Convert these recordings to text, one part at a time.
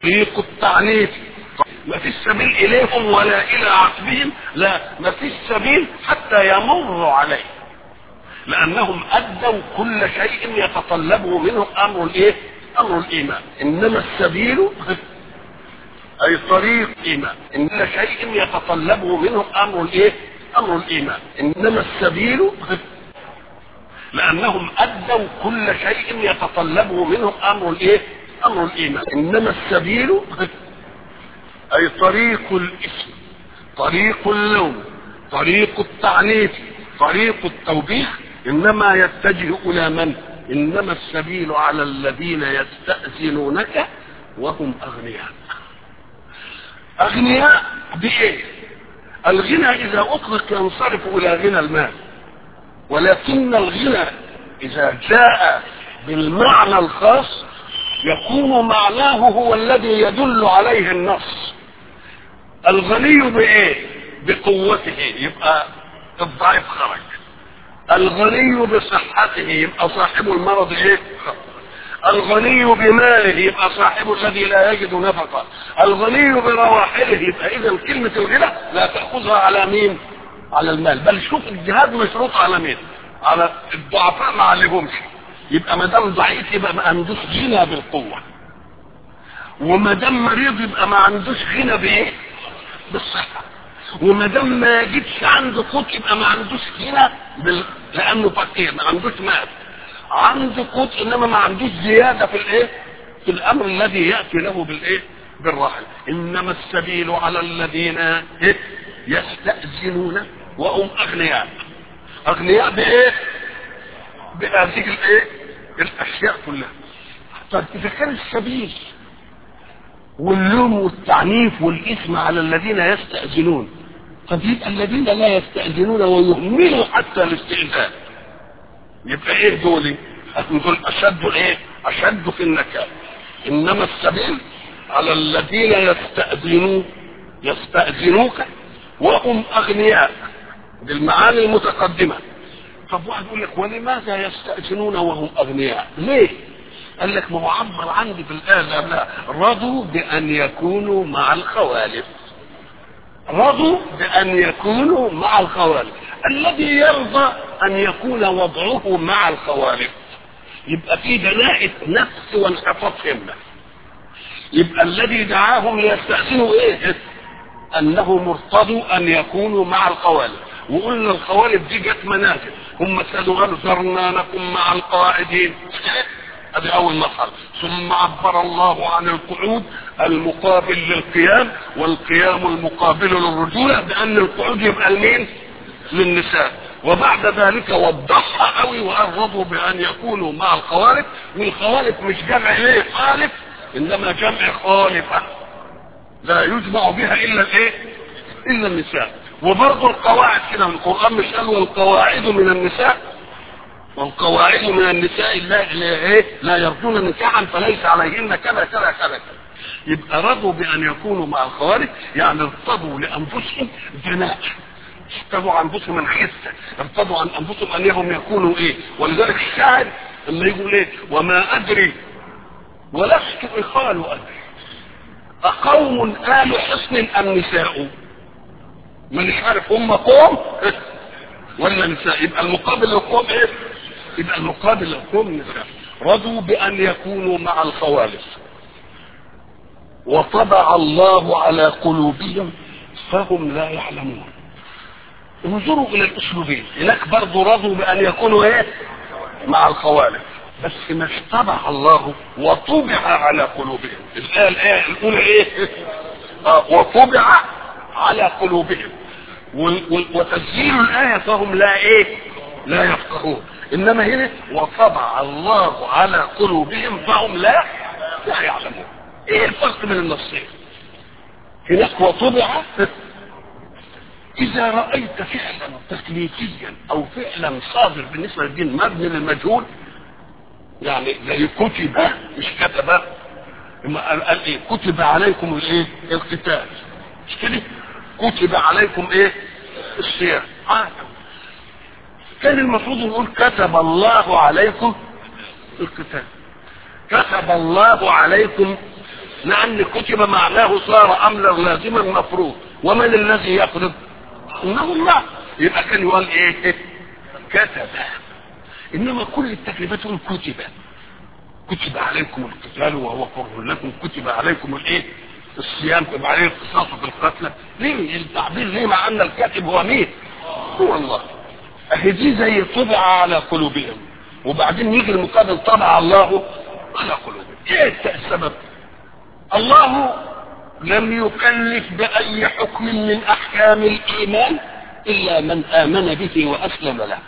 طريق التعنيف ما فيش سبيل اليهم ولا الى عقبهم لا ما فيش سبيل حتى يمروا عليه لانهم ادوا كل شيء يتطلبه منهم امر الايه امر الايمان انما السبيل اي طريق ايمان ان شيء يتطلبه منهم امر الايه امر الايمان انما السبيل لانهم ادوا كل شيء يتطلبه منهم امر الايه امر الايمان انما السبيل اي طريق الاسم طريق اللوم طريق التعنيف طريق التوبيخ انما يتجه الى من انما السبيل على الذين يستاذنونك وهم اغنياء اغنياء بايه الغنى اذا اطلق ينصرف الى غنى المال ولكن الغنى اذا جاء بالمعنى الخاص يكون معناه هو الذي يدل عليه النص الغني بايه بقوته يبقى الضعيف خرج الغني بصحته يبقى صاحب المرض ايه الغني بماله يبقى صاحب الذي لا يجد نفقة الغني برواحله يبقى اذا كلمة الغنى لا تأخذها على مين على المال بل شوف الجهاد مشروط على مين على الضعفاء ما عليهمش يبقى ما دام ضعيف يبقى ما عندوش غنى بالقوة وما دام مريض يبقى ما عندوش غنى بايه بالصحة وما دام ما يجدش عنده قوت يبقى ما عندوش غنى بال... لانه فقير ما عندوش مال عنده قوت انما ما عندوش زياده في الايه في الامر الذي ياتي له بالايه بالرحل انما السبيل على الذين إيه؟ يستاذنون وهم اغنياء اغنياء بايه بهذه الايه الاشياء كلها طب اذا كان السبيل واللوم والتعنيف والاثم على الذين يستاذنون طب يبقى الذين لا يستاذنون ويهملوا حتى الاستئذان يبقى ايه دول دول اشد ايه اشد في النكال انما السبيل على الذين يستأذنون يستأذنوك وهم اغنياء بالمعاني المتقدمة طب واحد يقول لك ولماذا يستأذنون وهم اغنياء ليه قال لك ما هو عبر عندي في الآية لا رضوا بأن يكونوا مع الخوالف رضوا بأن يكونوا مع الخوالف الذي يرضى أن يكون وضعه مع الخوالف يبقى في دناءة نفس وانحطاط همة يبقى الذي دعاهم ليستأذنوا ايه انه مرتضوا ان يكونوا مع الخوالف وقلنا الخوالف دي جت منازل هم سألوا قالوا ذرنا لكم مع القاعدين هذه اول مرحله ثم عبر الله عن القعود المقابل للقيام والقيام المقابل للرجوله بان القعود يبقى لمين للنساء وبعد ذلك وضحها قوي وقربوا بان يكونوا مع الخوالف والخوالف مش جمع ايه خالف انما جمع خالفه لا يجمع بها الا الايه الا النساء وبرضه القواعد كده القران مش قال والقواعد من النساء والقواعد من النساء لا ايه لا يرجون نكاحا فليس عليهن كذا كذا كذا يبقى رضوا بان يكونوا مع الخوارج يعني ارتضوا لانفسهم جناح ارتضوا عن انفسهم الخسه ارتضوا عن انفسهم انهم يكونوا ايه ولذلك الشاعر لما يقول ايه وما ادري ولست اخال ادري اقوم آل حصن ام نساء مش عارف هم قوم ولا نساء يبقى المقابل للقوم ايه يبقى المقابل للقوم نساء رضوا بان يكونوا مع الخوالف وطبع الله على قلوبهم فهم لا يعلمون انظروا الى الاسلوبين هناك برضه رضوا بان يكونوا ايه مع الخوالف بس ما اشتبع الله وطبع على قلوبهم الايه الايه الاولى ايه آه وطبع على قلوبهم وتسجيل الايه فهم لا ايه لا يفقهون انما هنا وطبع الله على قلوبهم فهم لا لا يعلمون ايه الفرق بين النصين هناك وطبع اذا رايت فعلا تكليفيا او فعلا صادر بالنسبه للدين مبني للمجهول يعني زي كتب مش كتب قال ايه كتب عليكم الايه القتال مش كده كتب عليكم ايه الصيام آه. كان المفروض يقول كتب الله عليكم القتال كتب الله عليكم لان كتب معناه صار امرا لازما مفروض ومن الذي يفرض انه الله يبقى كان يقول ايه كتب انما كل التكليفات كتب كتب عليكم القتال وهو كره لكم كتب عليكم الايه الصيام كتب عليه القصاص في القتلى ليه التعبير ليه مع ان الكاتب هو مين هو الله اهي دي زي طبع على قلوبهم وبعدين يجي المقابل طبع الله على قلوبهم ايه السبب الله لم يكلف باي حكم من احكام الايمان الا من امن به واسلم له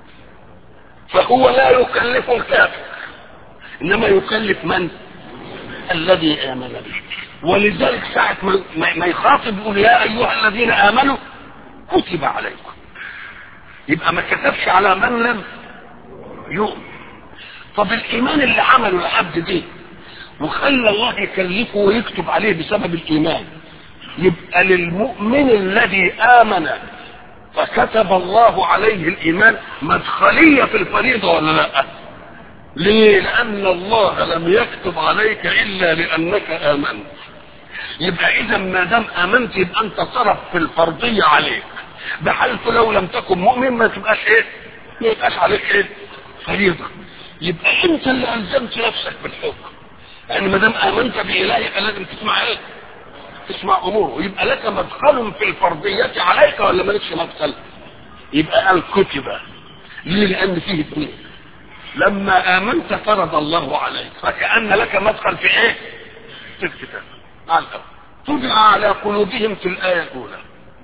فهو لا يكلف الكافر انما يكلف من الذي امن به ولذلك ساعة ما يخاطب يقول يا ايها الذين امنوا كتب عليكم يبقى ما كتبش على من لم يؤمن طب الايمان اللي عمله العبد دي وخلى الله يكلفه ويكتب عليه بسبب الايمان يبقى للمؤمن الذي امن فكتب الله عليه الايمان مدخليه في الفريضه ولا لا ليه لان الله لم يكتب عليك الا لانك امنت يبقى اذا ما دام امنت يبقى انت طرف في الفرضيه عليك بحيث لو لم تكن مؤمن ما تبقاش ايه ما يبقاش عليك ايه فريضه يبقى انت اللي الزمت نفسك بالحكم يعني ما دام امنت بالهك لازم تسمع ايه تسمع اموره يبقى لك مدخل في الفرضيه عليك ولا مالكش مدخل يبقى الكتب ليه لان فيه اثنين لما امنت فرض الله عليك فكان لك مدخل في ايه في الكتاب مع الاول طبع على قلوبهم في الايه الاولى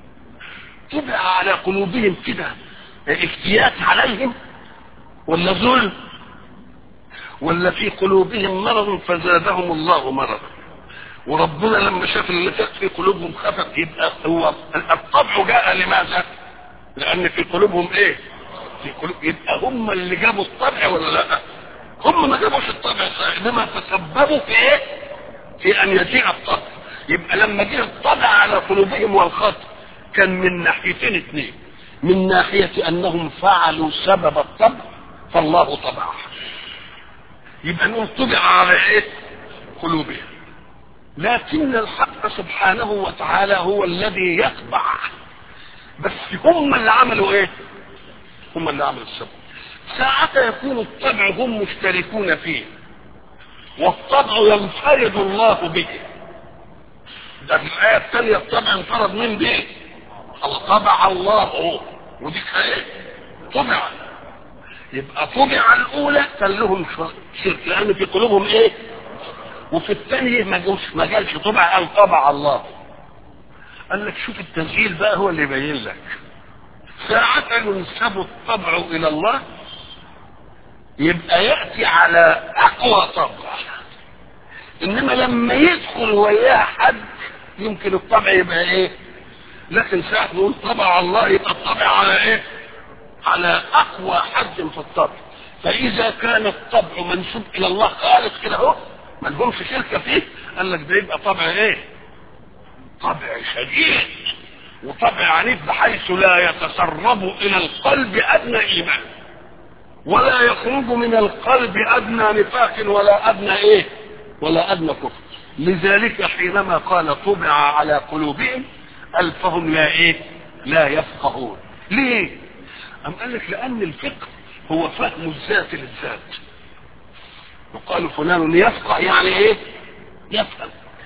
طبع على قلوبهم كده افتيات عليهم ولا ظلم ولا في قلوبهم مرض فزادهم الله مرضا وربنا لما شاف اللي في قلوبهم خفت يبقى هو الطبع جاء لماذا؟ لان في قلوبهم ايه؟ في قلوب يبقى هم اللي جابوا الطبع ولا لا؟ هم ما جابوش الطبع انما تسببوا في ايه؟ في ان يجيء الطبع يبقى لما جه الطبع على قلوبهم والخط كان من ناحيتين اثنين من ناحية انهم فعلوا سبب الطبع فالله طبع يبقى نقول طبع على ايه قلوبهم لكن الحق سبحانه وتعالى هو الذي يطبع بس هم اللي عملوا ايه هم اللي عملوا السبب ساعة يكون الطبع هم مشتركون فيه والطبع ينفرد الله به ده في الآية الثانية الطبع انفرد من به طبع الله ودي ايه طبع يبقى طبع الاولى كان لهم شرك لان في قلوبهم ايه وفي الثانيه ما جوش ما جالش طبع قال طبع الله قال لك شوف التسجيل بقى هو اللي يبين لك ساعة ينسب الطبع الى الله يبقى يأتي على اقوى طبع انما لما يدخل وياه حد يمكن الطبع يبقى ايه لكن ساعة نقول طبع الله يبقى الطبع على ايه على اقوى حد في الطبع فاذا كان الطبع منسوب الى الله خالص كده اهو ما لهمش شركه فيه قال لك ده يبقى طبع ايه طبع شديد وطبع عنيف بحيث لا يتسرب الى القلب ادنى ايمان ولا يخرج من القلب ادنى نفاق ولا ادنى ايه ولا ادنى كفر لذلك حينما قال طبع على قلوبهم قال فهم لا ايه لا يفقهون ليه ام قال لك لان الفقه هو فهم الذات للذات وقالوا فلان يفقه يعني ايه يفهم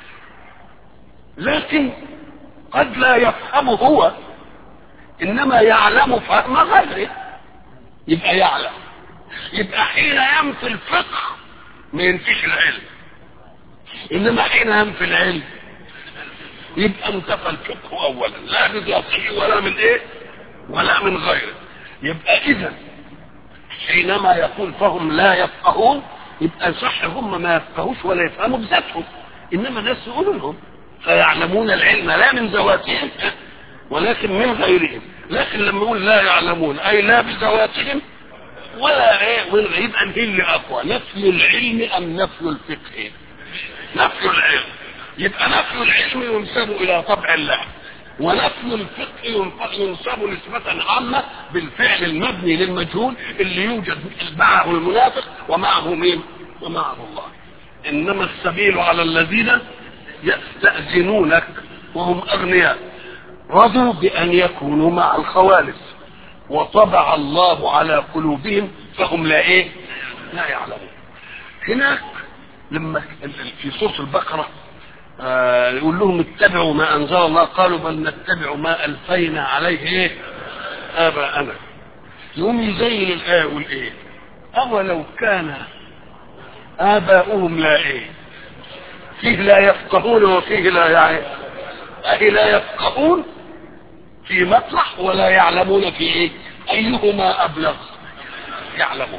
لكن قد لا يفهم هو انما يعلم فهم غيره يبقى يعلم يبقى حين ينفي الفقه ما ينفيش العلم انما حين ينفي العلم يبقى انتفى الفقه اولا لا بذاته ولا من ايه ولا من غيره يبقى اذا حينما يقول فهم لا يفقهون يبقى صح هم ما يفقهوش ولا يفهموا بذاتهم انما ناس يقولوا لهم فيعلمون العلم لا من ذواتهم ولكن من غيرهم لكن لما يقول لا يعلمون اي لا بذواتهم ولا ايه يبقى هي اللي اقوى نفي العلم ام نفي الفقه نفي العلم يبقى نفي العلم ينسب الى طبع الله ونفي الفقه ينسب نسبة عامة بالفعل المبني للمجهول اللي يوجد معه المنافق ومعه مين؟ ومعه الله. إنما السبيل على الذين يستأذنونك وهم أغنياء رضوا بأن يكونوا مع الخوالف وطبع الله على قلوبهم فهم لا ايه لا يعلمون هناك لما في سورة البقرة آه يقول لهم اتبعوا ما انزل الله قالوا بل نتبع ما الفينا عليه ايه اباءنا يقوم يزين الايه يقول ايه اولو كان اباؤهم لا ايه فيه لا يفقهون وفيه لا يعني أي لا يفقهون في مطرح ولا يعلمون في ايه ايهما ابلغ يعلمون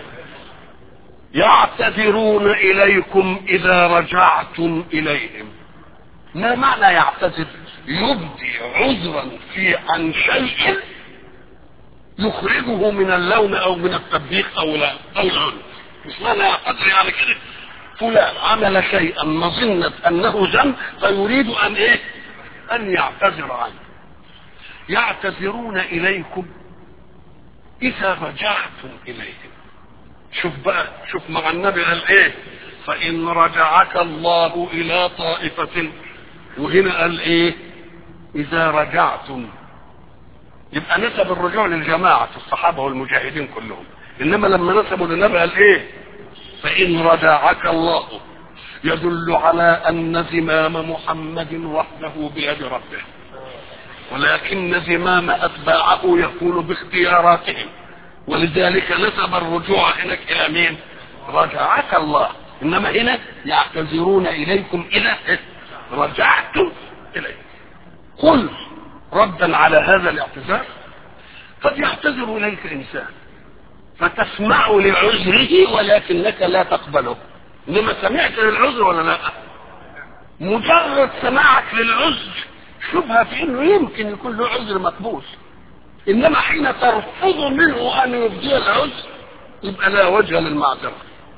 يعتذرون اليكم اذا رجعتم اليهم ما معنى يعتذر يبدي عذرا في عن شيء يخرجه من اللوم او من التطبيق او لا او العنف مش معنى يعتذر يعني كده فلان عمل شيئا مظنة انه ذنب فيريد ان ايه ان يعتذر عنه يعتذرون اليكم اذا رجعتم اليهم شوف بقى شوف مع النبي قال ايه فان رجعك الله الى طائفة وهنا قال ايه اذا رجعتم يبقى نسب الرجوع للجماعة الصحابة والمجاهدين كلهم انما لما نسبوا للنبي قال ايه فان رجعك الله يدل على ان زمام محمد وحده بيد ربه ولكن زمام اتباعه يكون باختياراتهم ولذلك نسب الرجوع هناك الى مين رجعك الله انما هنا يعتذرون اليكم اذا رجعتم اليه قل ردا على هذا الاعتذار قد يعتذر اليك انسان فتسمع لعذره ولكنك لا تقبله انما سمعت للعذر ولا لا مجرد سماعك للعذر شبهه في انه يمكن يكون له عذر مقبول انما حين ترفض منه ان يبدي العذر يبقى لا وجه للمعذره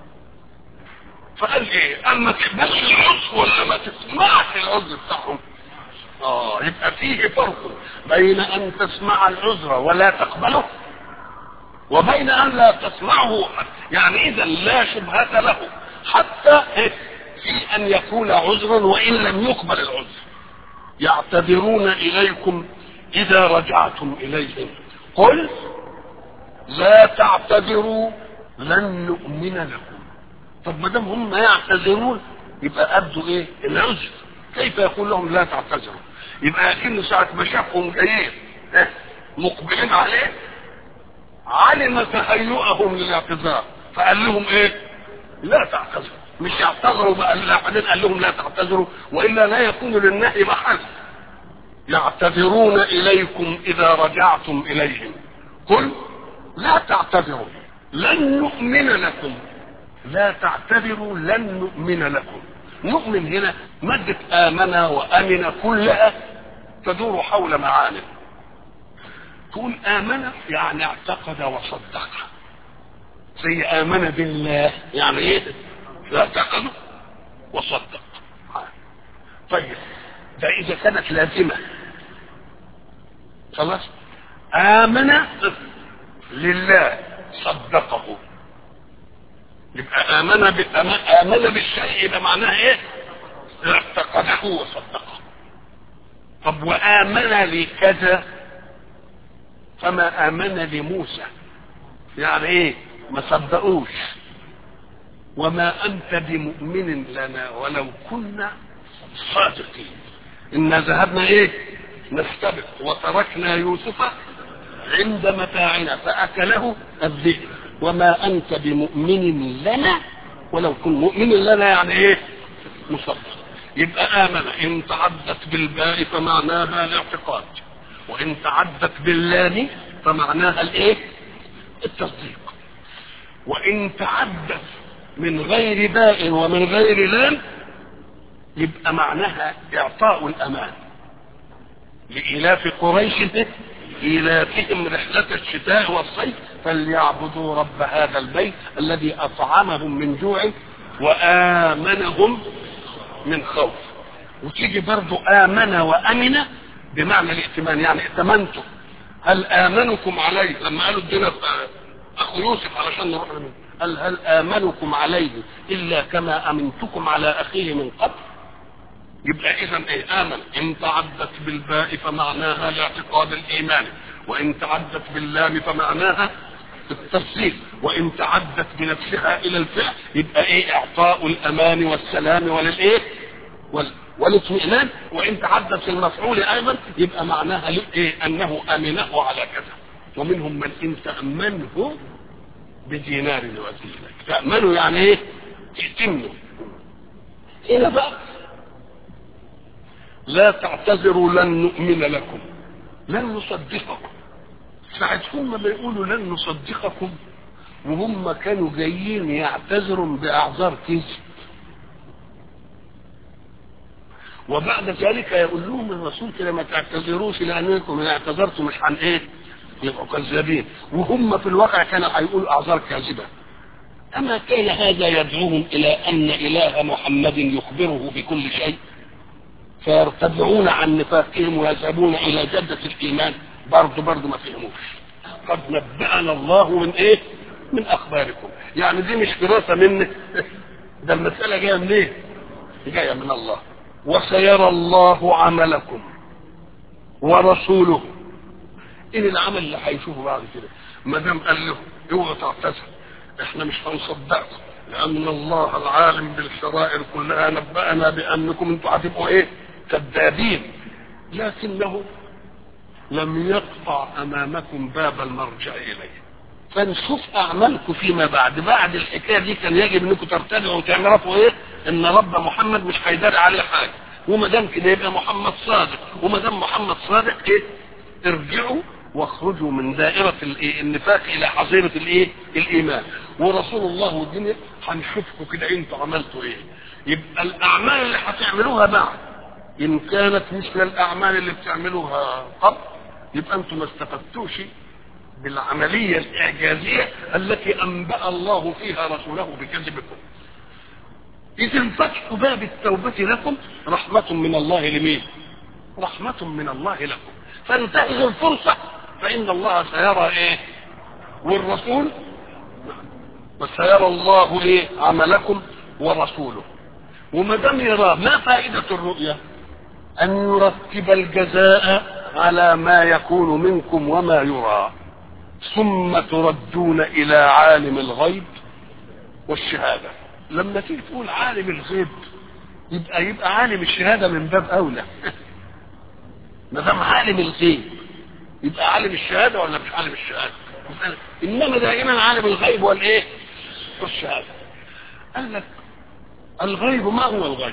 فقال ايه قال ما تقبلش العذر ولا ما تسمعش العذر بتاعهم اه يبقى فيه فرق بين ان تسمع العذر ولا تقبله وبين ان لا تسمعه يعني اذا لا شبهة له حتى في ان يكون عذرا وان لم يقبل العذر يعتذرون اليكم اذا رجعتم اليهم قل لا تعتذروا لن نؤمن لكم طب ما دام هم يعتذرون يبقى ابدوا ايه العذر كيف يقول لهم لا تعتذروا يبقى اكن ساعه ما شافهم جايين مقبلين عليه علم تهيؤهم للاعتذار فقال لهم ايه لا تعتذروا مش يعتذروا بقى بعدين قال لهم لا تعتذروا والا لا يكون للنهي محل يعتذرون اليكم اذا رجعتم اليهم قل لا تعتذروا لن نؤمن لكم لا تعتذروا لن نؤمن لكم نؤمن هنا مادة آمن وأمن كلها تدور حول معاني تقول آمن يعني اعتقد وصدق زي آمن بالله يعني ايه اعتقد وصدق طيب ده إذا كانت لازمة خلاص آمن لله صدقه يبقى آمن آمن بالشيء يبقى معناها ايه؟ اعتقده وصدقه طب وآمن لكذا فما آمن لموسى يعني ايه؟ ما صدقوش وما أنت بمؤمن لنا ولو كنا صادقين إنا ذهبنا ايه؟ نستبق وتركنا يوسف عند متاعنا فأكله الذئب وما أنت بمؤمن لنا ولو كن مؤمن لنا يعني إيه مصدق يبقى آمن إن تعدت بالباء فمعناها الاعتقاد وإن تعدت باللام فمعناها الإيه التصديق وإن تعدت من غير باء ومن غير لام يبقى معناها إعطاء الأمان لإلاف قريش إيلافهم رحلة الشتاء والصيف فليعبدوا رب هذا البيت الذي أطعمهم من جوع وآمنهم من خوف وتيجي برضو آمن وأمن بمعنى الائتمان يعني ائتمنتم هل آمنكم عليه لما قالوا ادينا أخو يوسف علشان نروح له قال هل آمنكم عليه إلا كما أمنتكم على أخيه من قبل يبقى اذا ايه امن ان تعدت بالباء فمعناها الاعتقاد الايماني وان تعدت باللام فمعناها التفصيل وان تعدت بنفسها الى الفعل يبقى ايه اعطاء الامان والسلام وللايه وال... والاطمئنان وان تعدت في المفعول ايضا يبقى معناها ايه انه امنه على كذا ومنهم من ان تامنه بدينار يؤديه لك تامنه يعني ايه تأتمنه هنا بقى لا تعتذروا لن نؤمن لكم لن نصدقكم ساعة هم بيقولوا لن نصدقكم وهم كانوا جايين يعتذروا بأعذار كذب وبعد ذلك يقول لهم الرسول كده ما تعتذروش لأنكم إن اعتذرتم مش عن إيه؟ يبقوا كذابين وهم في الواقع كانوا هيقولوا أعذار كاذبة أما كان هذا يدعوهم إلى أن إله محمد يخبره بكل شيء فيرتدعون عن نفاقهم ويذهبون إلى جدة الإيمان برضه برضه ما فهموش قد نبأنا الله من إيه؟ من أخباركم يعني دي مش دراسة منك ده المسألة جاية من إيه؟ جاية من الله وسيرى الله عملكم ورسوله ايه العمل اللي هيشوفه بعد كده ما دام قال له اوعوا تعتذر احنا مش هنصدقكم لان الله العالم بالسرائر كلها نبأنا بانكم انتوا هتبقوا ايه كذابين لكنه لم يقطع امامكم باب المرجع اليه فنشوف اعمالكم فيما بعد بعد الحكايه دي كان يجب انكم ترتدعوا وتعرفوا ايه ان رب محمد مش هيدار عليه حاجه وما دام كده يبقى محمد صادق وما دام محمد صادق ايه ارجعوا واخرجوا من دائرة النفاق إلى حظيرة الإيه؟ الإيمان ورسول الله والدنيا هنشوفكم كده أنتوا عملتوا إيه يبقى الأعمال اللي هتعملوها بعد إن كانت مثل الأعمال اللي بتعملوها قبل يبقى أنتوا ما استفدتوش بالعملية الإعجازية التي أنبأ الله فيها رسوله بكذبكم إذا فتح باب التوبة لكم رحمة من الله لمين؟ رحمة من الله لكم فانتهز الفرصة فإن الله سيرى إيه والرسول وسيرى الله إيه عملكم ورسوله وما دام يراه ما فائدة الرؤية أن يرتب الجزاء على ما يكون منكم وما يرى ثم تردون إلى عالم الغيب والشهادة لما تيجي تقول عالم الغيب يبقى يبقى عالم الشهادة من باب أولى ما دام عالم الغيب يبقى عالم الشهاده ولا مش عالم الشهاده؟ انما دائما عالم الغيب والايه؟ والشهاده. قال لك الغيب ما هو الغيب؟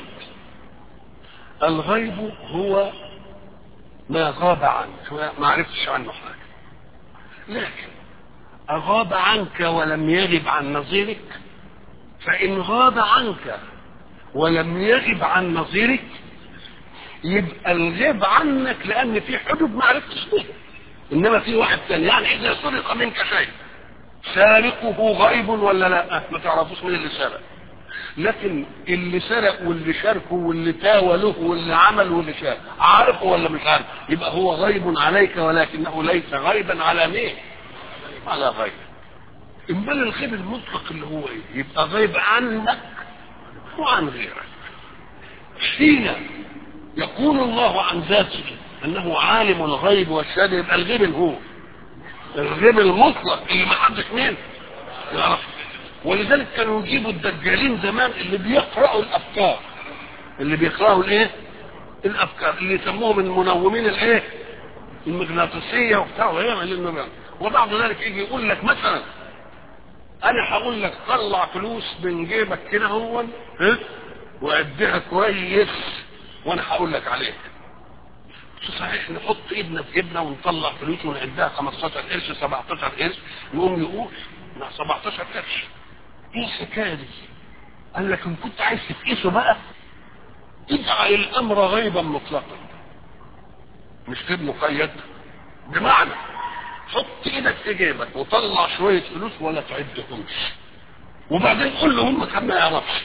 الغيب هو ما غاب عنك ما عرفتش عنه حاجه. لكن أغاب عنك ولم يغب عن نظيرك فإن غاب عنك ولم يغب عن نظيرك يبقى الغيب عنك لان في حدود ما عرفتش بها انما في واحد ثاني يعني اذا سرق منك شيء سارقه غيب ولا لا ما تعرفوش مين اللي سرق لكن اللي سرق واللي شاركه واللي تاوله واللي عمل واللي شارك عارفه ولا مش عارف يبقى هو غيب عليك ولكنه ليس غيبا على مين على غيب امال الغيب المطلق اللي هو ايه يبقى غيب عنك وعن غيرك حين يقول الله عن ذاته انه عالم الغيب والشهاده يبقى الغيب هو الغيب المطلق اللي ما حدش مين يعرف ولذلك كانوا يجيبوا الدجالين زمان اللي بيقرأوا الافكار اللي بيقرأوا الايه الافكار اللي يسموهم المنومين الايه المغناطيسيه وبتاع ويعمل النظام وبعد ذلك يجي يقول لك مثلا انا هقول لك طلع فلوس من جيبك كده هو واديها كويس وانا هقول لك عليه صحيح نحط ايدنا في جيبنا ونطلع فلوس ونعدها 15 قرش 17 قرش يقوم يقول لا 17 قرش ايه الحكايه دي؟ قال لك ان كنت عايز تقيسه بقى اجعل الامر غيبا مطلقا مش غيب مقيد بمعنى حط ايدك في جيبك وطلع شويه فلوس ولا تعدهمش وبعدين قول له هم كان ما يعرفش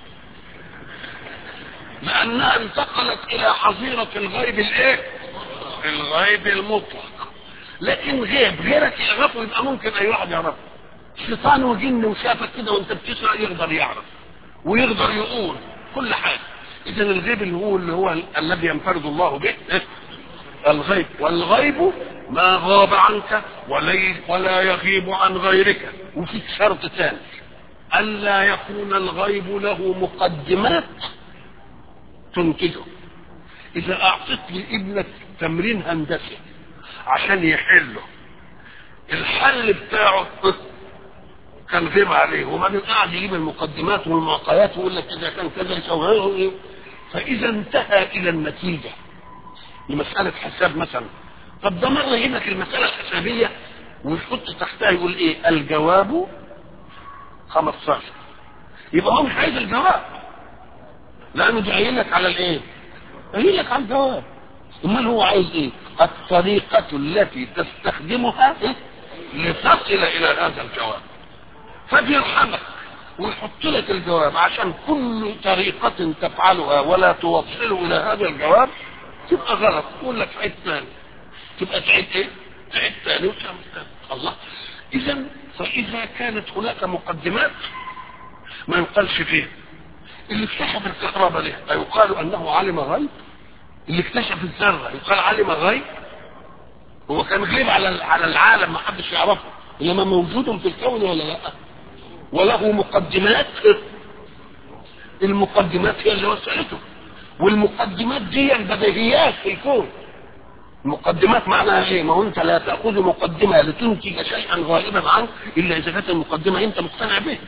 لانها انتقلت الى حظيره الغيب الايه الغيب المطلق لكن غيب غيرك يعرفه يبقى ممكن اي واحد يعرفه شيطان وجن وشافك كده وانت بتسرق يقدر يعرف ويقدر يقول كل حاجه اذا الغيب اللي هو اللي هو الذي ينفرد الله به الغيب والغيب ما غاب عنك ولي ولا يغيب عن غيرك وفي شرط ثاني الا يكون الغيب له مقدمات تنتجه اذا اعطيت لابنك تمرين هندسي عشان يحله الحل بتاعه كان غيب عليه وبعدين قاعد يجيب المقدمات والمعطيات ويقول لك اذا كان كذا يسوي ايه فاذا انتهى الى النتيجه لمساله حساب مثلا طب ده مره يجيب لك المساله الحسابيه ويحط تحتها يقول ايه الجواب 15 يبقى هو مش عايز الجواب لانه ده قايل لك على الايه؟ قايل لك على الجواب امال هو عايز ايه؟ الطريقه التي تستخدمها إيه؟ لتصل الى هذا الجواب فبيرحمك ويحط لك الجواب عشان كل طريقة تفعلها ولا توصله إلى هذا الجواب تبقى غلط يقول لك عيد ثاني تبقى تعيد ايه؟ تعيد ثاني وتعمل ثاني الله إذا فإذا كانت هناك مقدمات ما يقالش فيها اللي اكتشف الكهرباء ليه؟ أيقال أنه علم غيب؟ اللي اكتشف الذرة يقال علم غيب؟ هو كان غيب على على العالم ما حدش يعرفه انما موجود في الكون ولا لا؟ وله مقدمات المقدمات هي اللي وسعته والمقدمات دي البديهيات في الكون المقدمات معناها ايه؟ ما هو انت لا تاخذ مقدمه لتنتج شيئا غائبا عنك الا اذا كانت المقدمه انت مقتنع بها.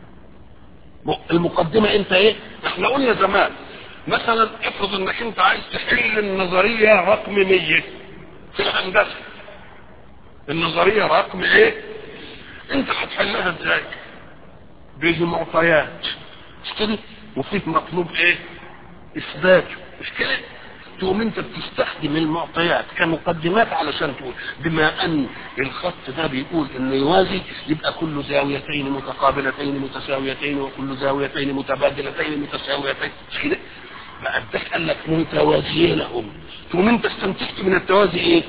المقدمه انت ايه؟ احنا قلنا زمان مثلا افرض انك انت عايز تحل النظريه رقم 100 في الهندسه. النظريه رقم ايه؟ انت هتحلها ازاي؟ بمعطيات مش كده؟ وفيك مطلوب ايه؟ اثبات مش كده؟ تقوم انت بتستخدم المعطيات كمقدمات علشان تقول بما ان الخط ده بيقول انه يوازي يبقى كل زاويتين متقابلتين متساويتين وكل زاويتين متبادلتين متساويتين مش كده؟ بقى ده قال لك متوازيين لهم تقوم انت استنتجت من التوازي ايه؟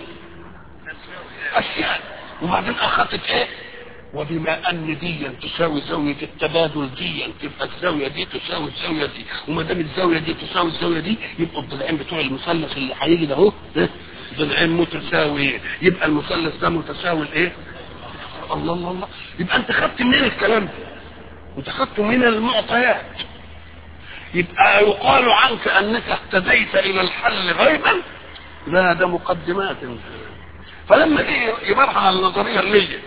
اشياء وبعدين اخذت ايه؟ وبما ان دي تساوي زاوية التبادل دي تبقى الزاوية دي تساوي الزاوية دي وما دام الزاوية دي تساوي الزاوية دي يبقوا الضلعين بتوع المثلث اللي هيجي ده اهو ضلعين متساويين يبقى المثلث ده متساوي الايه؟ الله الله الله يبقى انت خدت منين الكلام ده؟ انت خدته من المعطيات يبقى يقال عنك انك اهتديت الى الحل غيبا لا ده مقدمات فلما جه يبرهن على النظريه المية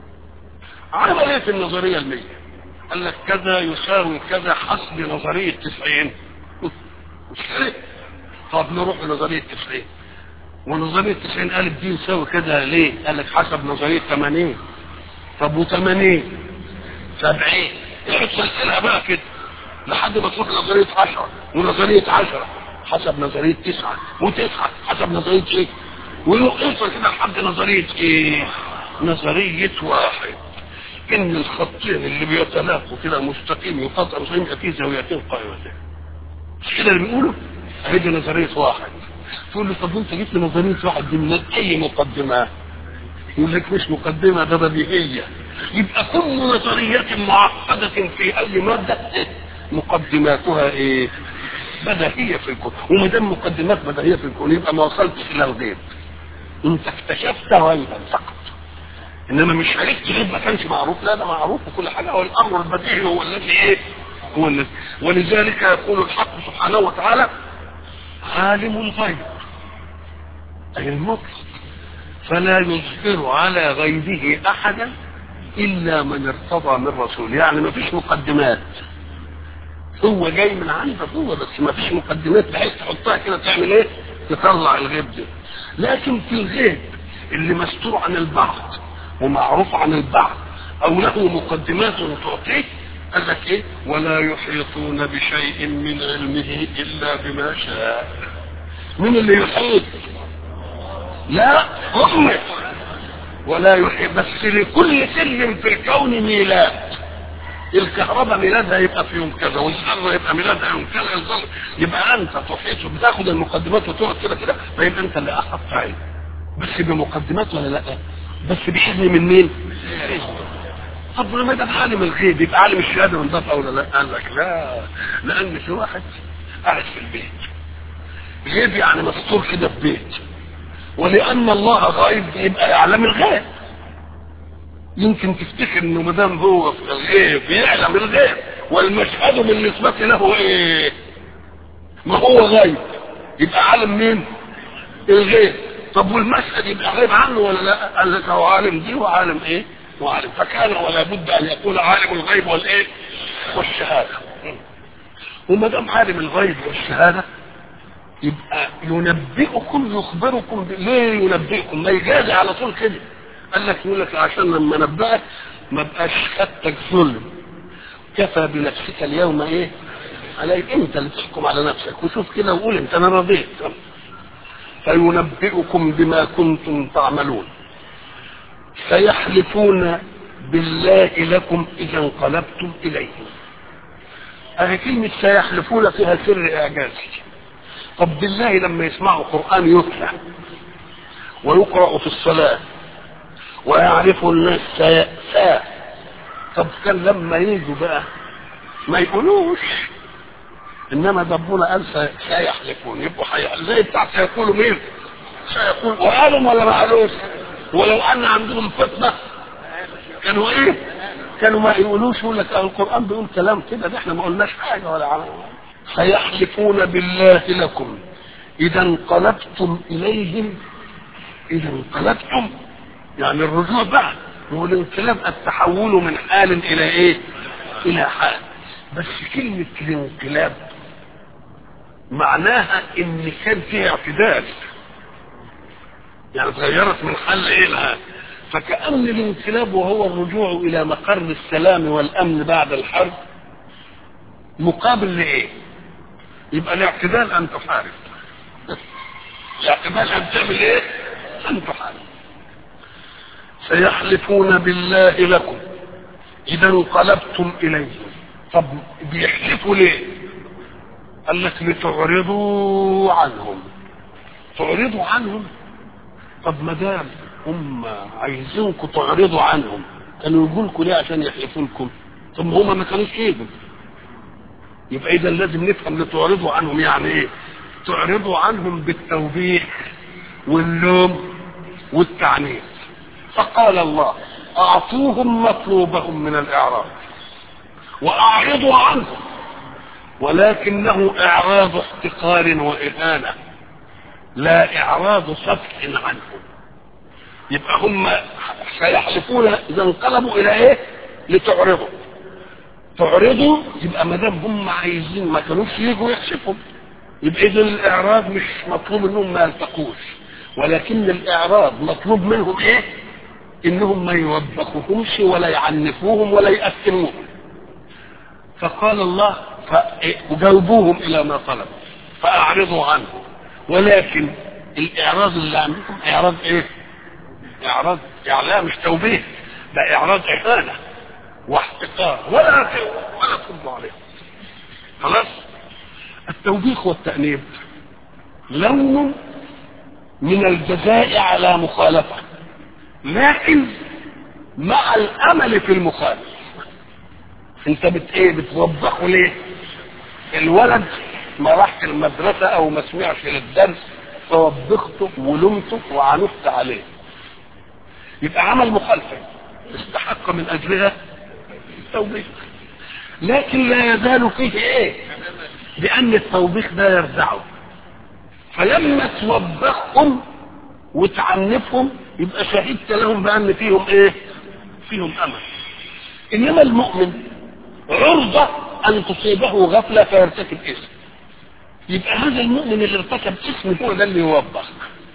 عمل ايه في النظريه المية قال لك كذا يساوي كذا حسب نظريه 90 مش كده طب نروح لنظريه 90 ونظريه 90 قالت دي يساوي كذا ليه قال لك حسب نظريه 80 طب و80 70 يقعد سلسلها بقى كده لحد ما تروح نظريه 10 ونظريه 10 حسب نظريه 9 و9 حسب نظريه ايه ويوصل كده لحد نظريه ايه نظريه واحد ان الخطين اللي بيتلاقوا كده مستقيم يقاطع مستقيم يبقى فيه زاويتين قائمتين مش كده اللي بيقولوا هذه نظريه واحد تقول له طب انت جبت نظريه واحد دي من اي مقدمه يقول لك مش مقدمه ده بديهيه يبقى كل نظريه معقده في اي ماده مقدماتها ايه بديهيه في الكون وما دام مقدمات بديهيه في الكون يبقى ما وصلتش الى الغيب انت اكتشفت غيبا فقط انما مش عرفت غيب ما كانش معروف لا ده معروف وكل حاجه هو الامر البديهي هو الذي ايه هو الذي ولذلك يقول الحق سبحانه وتعالى عالم الغيب اي المطلق فلا يظهر على غيبه احدا الا من ارتضى من رسول يعني ما فيش مقدمات هو جاي من عندك هو بس ما فيش مقدمات بحيث تحطها كده تعمل ايه تطلع الغيب ده لكن في الغيب اللي مستور عن البعض ومعروف عن البعض او له مقدمات تعطيه قال لك ايه ولا يحيطون بشيء من علمه الا بما شاء من اللي يحيط لا هم ولا يحيط بس لكل سلم في الكون ميلاد الكهرباء ميلادها يبقى في يوم كذا والذره يبقى ميلادها يوم كذا الذره يبقى انت تحيط بتاخد المقدمات وتقعد كده كده فيبقى انت اللي اخذت علم بس بمقدمات ولا لا بس باذن من مين؟ طب ما دام عالم الغيب يبقى عالم الشهاده من ضفه ولا لا؟ قال لك لا لان في واحد قاعد في البيت غيب يعني مستور كده في بيت ولان الله غائب يبقى يعلم الغيب يمكن تفتكر انه ما دام هو في الغيب يعلم الغيب والمشهد بالنسبه له ايه ما هو غيب يبقى عالم مين الغيب طب والمشهد يبقى غيب عنه ولا لا قال لك هو عالم دي وعالم ايه وعالم فكان ولا بد ان يكون عالم الغيب والايه والشهاده وما دام عالم الغيب والشهاده يبقى ينبئكم يخبركم ب... ليه ينبئكم ما يجازي على طول كده قال لك يقول لك عشان لما نبأك ما بقاش خدتك ظلم كفى بنفسك اليوم ايه عليك انت اللي تحكم على نفسك وشوف كده وقول انت انا رضيت فينبئكم بما كنتم تعملون سيحلفون بالله لكم اذا انقلبتم اليهم اهي كلمة سيحلفون فيها سر اعجازي طب بالله لما يسمعوا قرآن يتلى ويقرأ في الصلاة ويعرف الناس سا سا طب كان لما يجوا بقى ما يقولوش انما ربنا قال سيحلفون يبقوا حي... زي بتاع سيقولوا مين سيقول وقالوا ولا ما قالوش ولو ان عندهم فتنه كانوا ايه كانوا ما يقولوش يقول لك القران بيقول كلام كده ده احنا ما قلناش حاجه ولا عمل سيحلفون بالله لكم اذا انقلبتم اليهم اذا انقلبتم يعني الرجوع بقى هو الانقلاب التحول من حال الى ايه الى حال بس كلمة الانقلاب معناها ان كان فيها اعتدال يعني تغيرت من حل ايه لها فكأن الانقلاب وهو الرجوع الى مقر السلام والامن بعد الحرب مقابل لايه يبقى الاعتدال ان تحارب الاعتدال ان تعمل ايه ان تحارب سيحلفون بالله لكم اذا انقلبتم اليهم طب بيحلفوا ليه قال لك لتعرضوا عنهم تعرضوا عنهم طب ما دام هم عايزينكم تعرضوا عنهم كانوا يقولوا لكم ليه عشان يحلفوا لكم طب هما ما كانوش يجوا يبقى اذا لازم نفهم لتعرضوا عنهم يعني ايه تعرضوا عنهم بالتوبيخ واللوم والتعنيف فقال الله اعطوهم مطلوبهم من الاعراض واعرضوا عنهم ولكنه اعراض احتقار واهانه لا اعراض صفح عنهم يبقى هم سيحلفون اذا انقلبوا الى ايه لتعرضوا تعرضوا يبقى ما دام هم عايزين ما كانوش يجوا يحشفوا يبقى اذا الاعراض مش مطلوب انهم ما يلتقوش ولكن الاعراض مطلوب منهم ايه انهم ما يوبخوهمش ولا يعنفوهم ولا يأثموهم فقال الله فجاوبوهم الى ما طلبوا فاعرضوا عنه ولكن الاعراض اللي عندكم اعراض ايه اعراض اعلام مش توبيه ده اعراض اهانه واحتقار ولا ولا ترضى عليه خلاص التوبيخ والتأنيب لون من الجزاء على مخالفة لكن مع الأمل في المخالف انت بت ايه بتوبخه ليه الولد ما راحش المدرسة او ما سمعش للدرس فوبخته ولمته وعنفت عليه يبقى عمل مخالفة استحق من اجلها التوبيخ لكن لا يزال فيه ايه لان التوبيخ ده يرجعه فلما توبخهم وتعنفهم يبقى شهدت لهم بان فيهم ايه فيهم امل انما المؤمن عرضة ان تصيبه غفلة فيرتكب اسم يبقى هذا المؤمن اللي ارتكب اسم هو ده اللي يوبخ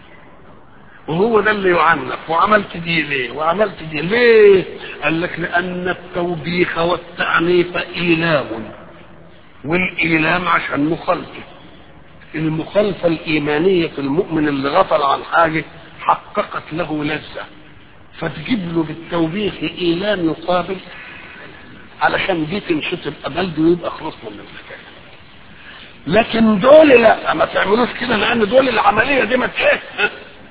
وهو ده اللي يعنف وعملت دي ليه وعملت دي ليه قال لك لان التوبيخ والتعنيف ايلام والايلام عشان مخالفه المخالفه الايمانيه في المؤمن اللي غفل عن حاجه حققت له لذه فتجيب له بالتوبيخ ايلام يقابل علشان دي تنشط الامل دي ويبقى خلصنا من الحكايه لكن دول لا ما تعملوش كده لان دول العمليه دي ما ايه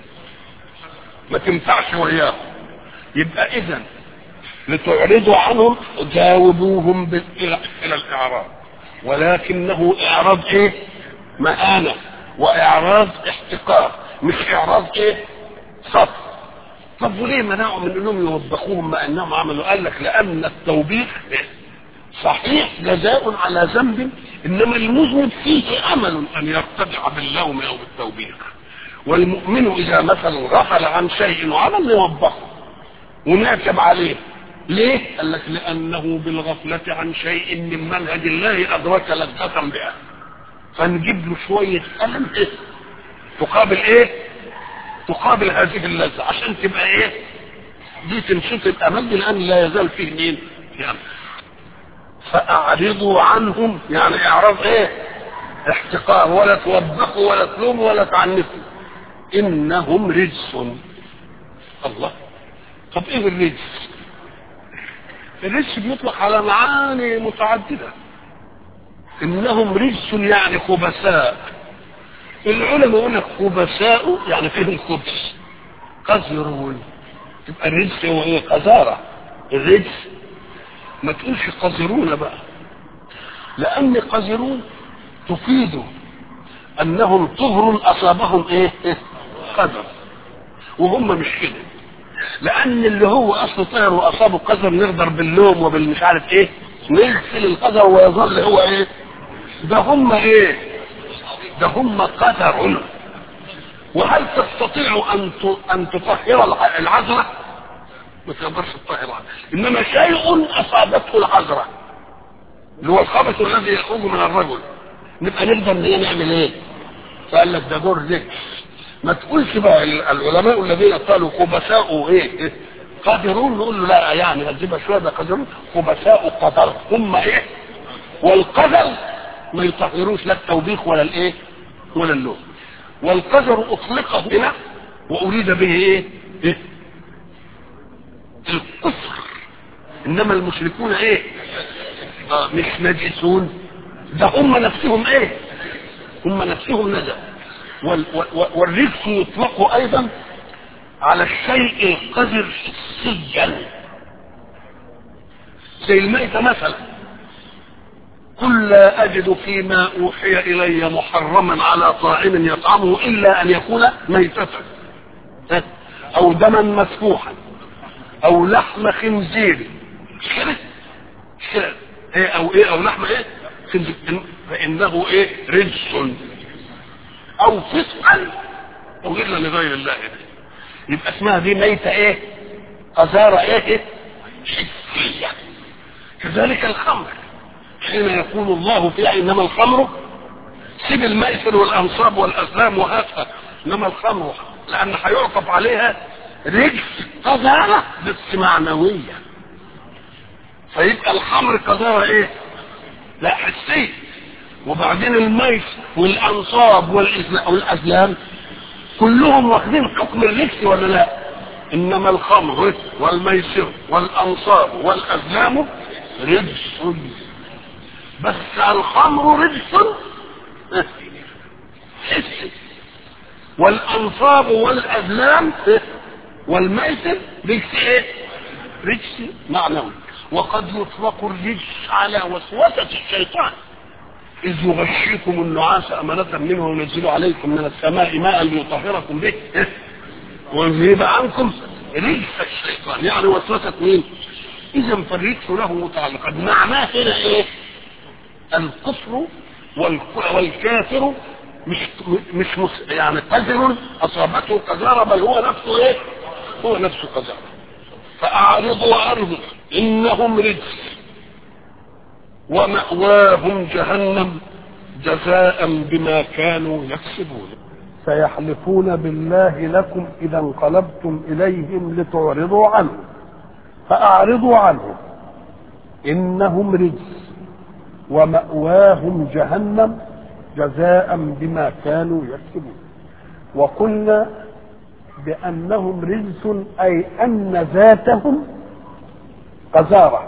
ما تنفعش وياهم يبقى اذا لتعرضوا عنهم جاوبوهم الى الاعراض ولكنه اعراض ايه مهانة واعراض احتقار مش اعراض ايه صف طب وليه منعوا من انهم يوبخوهم مع انهم عملوا قال لك لان التوبيخ صحيح جزاء على ذنب انما المذنب فيه امل ان يرتدع باللوم او بالتوبيخ والمؤمن اذا مثلا غفل عن شيء وعمل يوبخه ونعتب عليه ليه؟ قال لك لانه بالغفله عن شيء من منهج الله ادرك لذه بها فنجيب له شويه الم ايه؟ تقابل ايه؟ تقابل هذه اللذه عشان تبقى ايه؟ دي تنشط الامل لان لا يزال فيه مين؟ في امل فاعرضوا عنهم يعني اعراض ايه؟ احتقار ولا توبخوا ولا تلوموا ولا تعنفوا انهم رجس الله طب ايه الرجس الرجس بيطلق على معاني متعدده انهم رجس يعني خبثاء العلماء يقول لك خبثاء يعني فيهم خبث قذرون تبقى الرجس هو ايه قذاره الرجس ما تقولش قذرون بقى لان قذرون تفيد انهم طهر اصابهم ايه, إيه؟ قدر وهم مش كده لان اللي هو اصل طهر واصابه قدر نقدر باللوم وبالمش عارف ايه نغسل القدر ويظل هو ايه ده هم ايه ده هم قدر وهل تستطيع ان ان تطهر العذره ما تقدرش تطهرها انما شيء اصابته العذره اللي هو الخبث الذي يخرج من الرجل نبقى نقدر نعمل ايه فقال لك ده دور ذكر ما تقولش بقى العلماء الذين قالوا خبثاء ايه قادرون نقول له لا يعني هتجيبها شويه ده قادرون خبثاء قدر هم ايه والقدر ما يطهروش لا التوبيخ ولا الايه ولا اللوم والقدر اطلق هنا واريد به ايه, إيه؟ الكفر انما المشركون ايه آه مش نجسون ده هم نفسهم ايه هم نفسهم نجس والرجس يطلق ايضا على الشيء القذر حسيا زي الميتة مثلا قل لا اجد فيما اوحي الي محرما على طاعم يطعمه الا ان يكون ميتة او دما مسفوحا او لحم خنزير مش كده مش كده ايه او ايه او لحم ايه خنزير فانه ايه رجس او فسقا او الا لغير الله يبقى اسمها دي ميتة ايه قذارة ايه حسية كذلك الخمر حين يقول الله فيها انما الخمر سيب الميسر والانصاب والازلام وهاتها انما الخمر لان هيعطف عليها رجس قذارة بس معنوية فيبقى الخمر قذارة ايه لا حسية وبعدين الميس والانصاب والازلام كلهم واخدين حكم الرجس ولا لا انما الخمر والميسر والانصاب والازلام رجس بس الخمر رجس حسي والانصاب والازلام والميسر رجس ايه رجس معنوي وقد يطلق الرجس على وسوسة الشيطان إذ يغشيكم النعاس أمانة منه وينزل عليكم من السماء ماء ليطهركم به ويذهب عنكم رجس الشيطان يعني وسوسة مين؟ إذا فالرجس له متعلقات معناه هنا إيه؟ الكفر والكافر مش مش مس يعني قذر أصابته قذارة بل هو نفسه إيه؟ هو نفسه قذارة فأعرضوا عنهم إنهم رجس ومأواهم جهنم جزاء بما كانوا يكسبون سيحلفون بالله لكم إذا انقلبتم إليهم لتعرضوا عنهم فأعرضوا عنهم إنهم رجس ومأواهم جهنم جزاء بما كانوا يكسبون وقلنا بأنهم رجس أي أن ذاتهم قذاره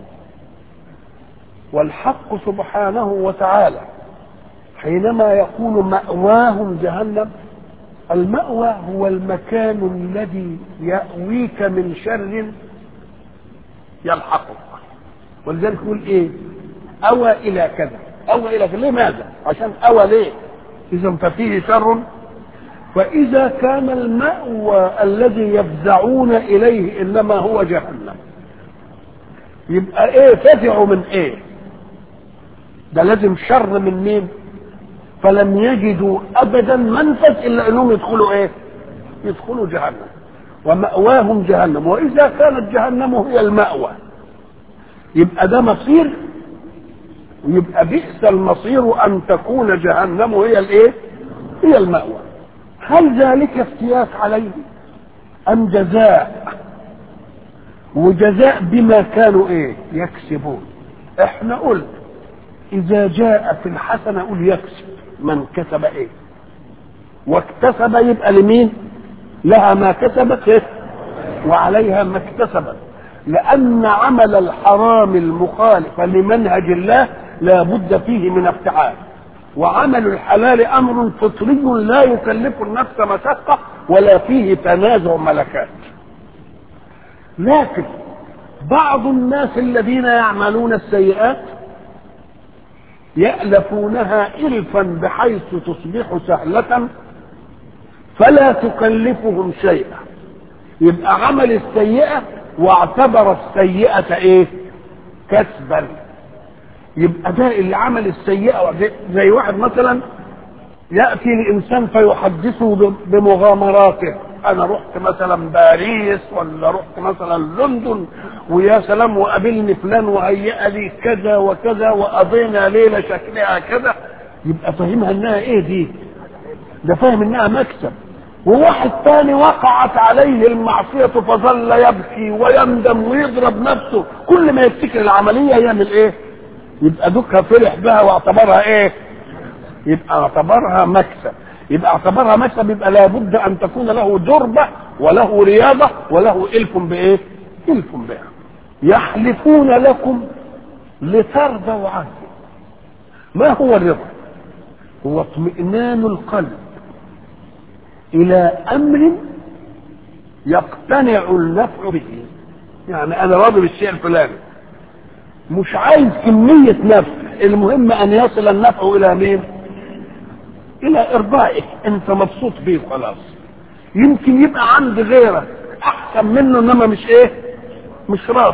والحق سبحانه وتعالى حينما يقول مأواهم جهنم المأوى هو المكان الذي يأويك من شر يلحقك ولذلك يقول ايه أوى إلى كذا أوى إلى كذا لماذا؟ عشان أوى ليه؟ إذا ففيه شر فإذا كان المأوى الذي يفزعون إليه إنما هو جهنم يبقى إيه فزعوا من إيه ده لازم شر من مين فلم يجدوا أبدا منفذ إلا أنهم يدخلوا إيه يدخلوا جهنم ومأواهم جهنم وإذا كانت جهنم هي المأوى يبقى ده مصير يبقى بئس المصير أن تكون جهنم هي الإيه هي المأوى هل ذلك افتياك عليه أم جزاء وجزاء بما كانوا ايه يكسبون احنا قلنا اذا جاء في الحسنة قل يكسب من كسب ايه واكتسب يبقى لمين لها ما كسبت إيه؟ وعليها ما اكتسبت لان عمل الحرام المخالف لمنهج الله لا بد فيه من افتعال وعمل الحلال امر فطري لا يكلف النفس مشقه ولا فيه تنازع ملكات لكن بعض الناس الذين يعملون السيئات يألفونها إلفا بحيث تصبح سهلة فلا تكلفهم شيئا يبقى عمل السيئة واعتبر السيئة ايه كسبا يبقى ده اللي عمل السيئة زي واحد مثلا يأتي لإنسان فيحدثه بمغامراته انا رحت مثلا باريس ولا رحت مثلا لندن ويا سلام وقابلني فلان وهيأ لي كذا وكذا وقضينا ليله شكلها كذا يبقى فاهمها انها ايه دي ده فاهم انها مكسب وواحد تاني وقعت عليه المعصية فظل يبكي ويندم ويضرب نفسه كل ما يفتكر العملية يعمل ايه يبقى دوكها فرح بها واعتبرها ايه يبقى اعتبرها مكسب يبقى اعتبرها مكسب يبقى لابد ان تكون له دربة وله رياضة وله الف بايه الف بها يحلفون لكم لترضوا عنه ما هو الرضا هو اطمئنان القلب الى امر يقتنع النفع به يعني انا راضي بالشيء الفلاني مش عايز كمية نفع المهم ان يصل النفع الى مين الى ارضائك انت مبسوط بيه خلاص يمكن يبقى عند غيرك احسن منه انما مش ايه مش راضي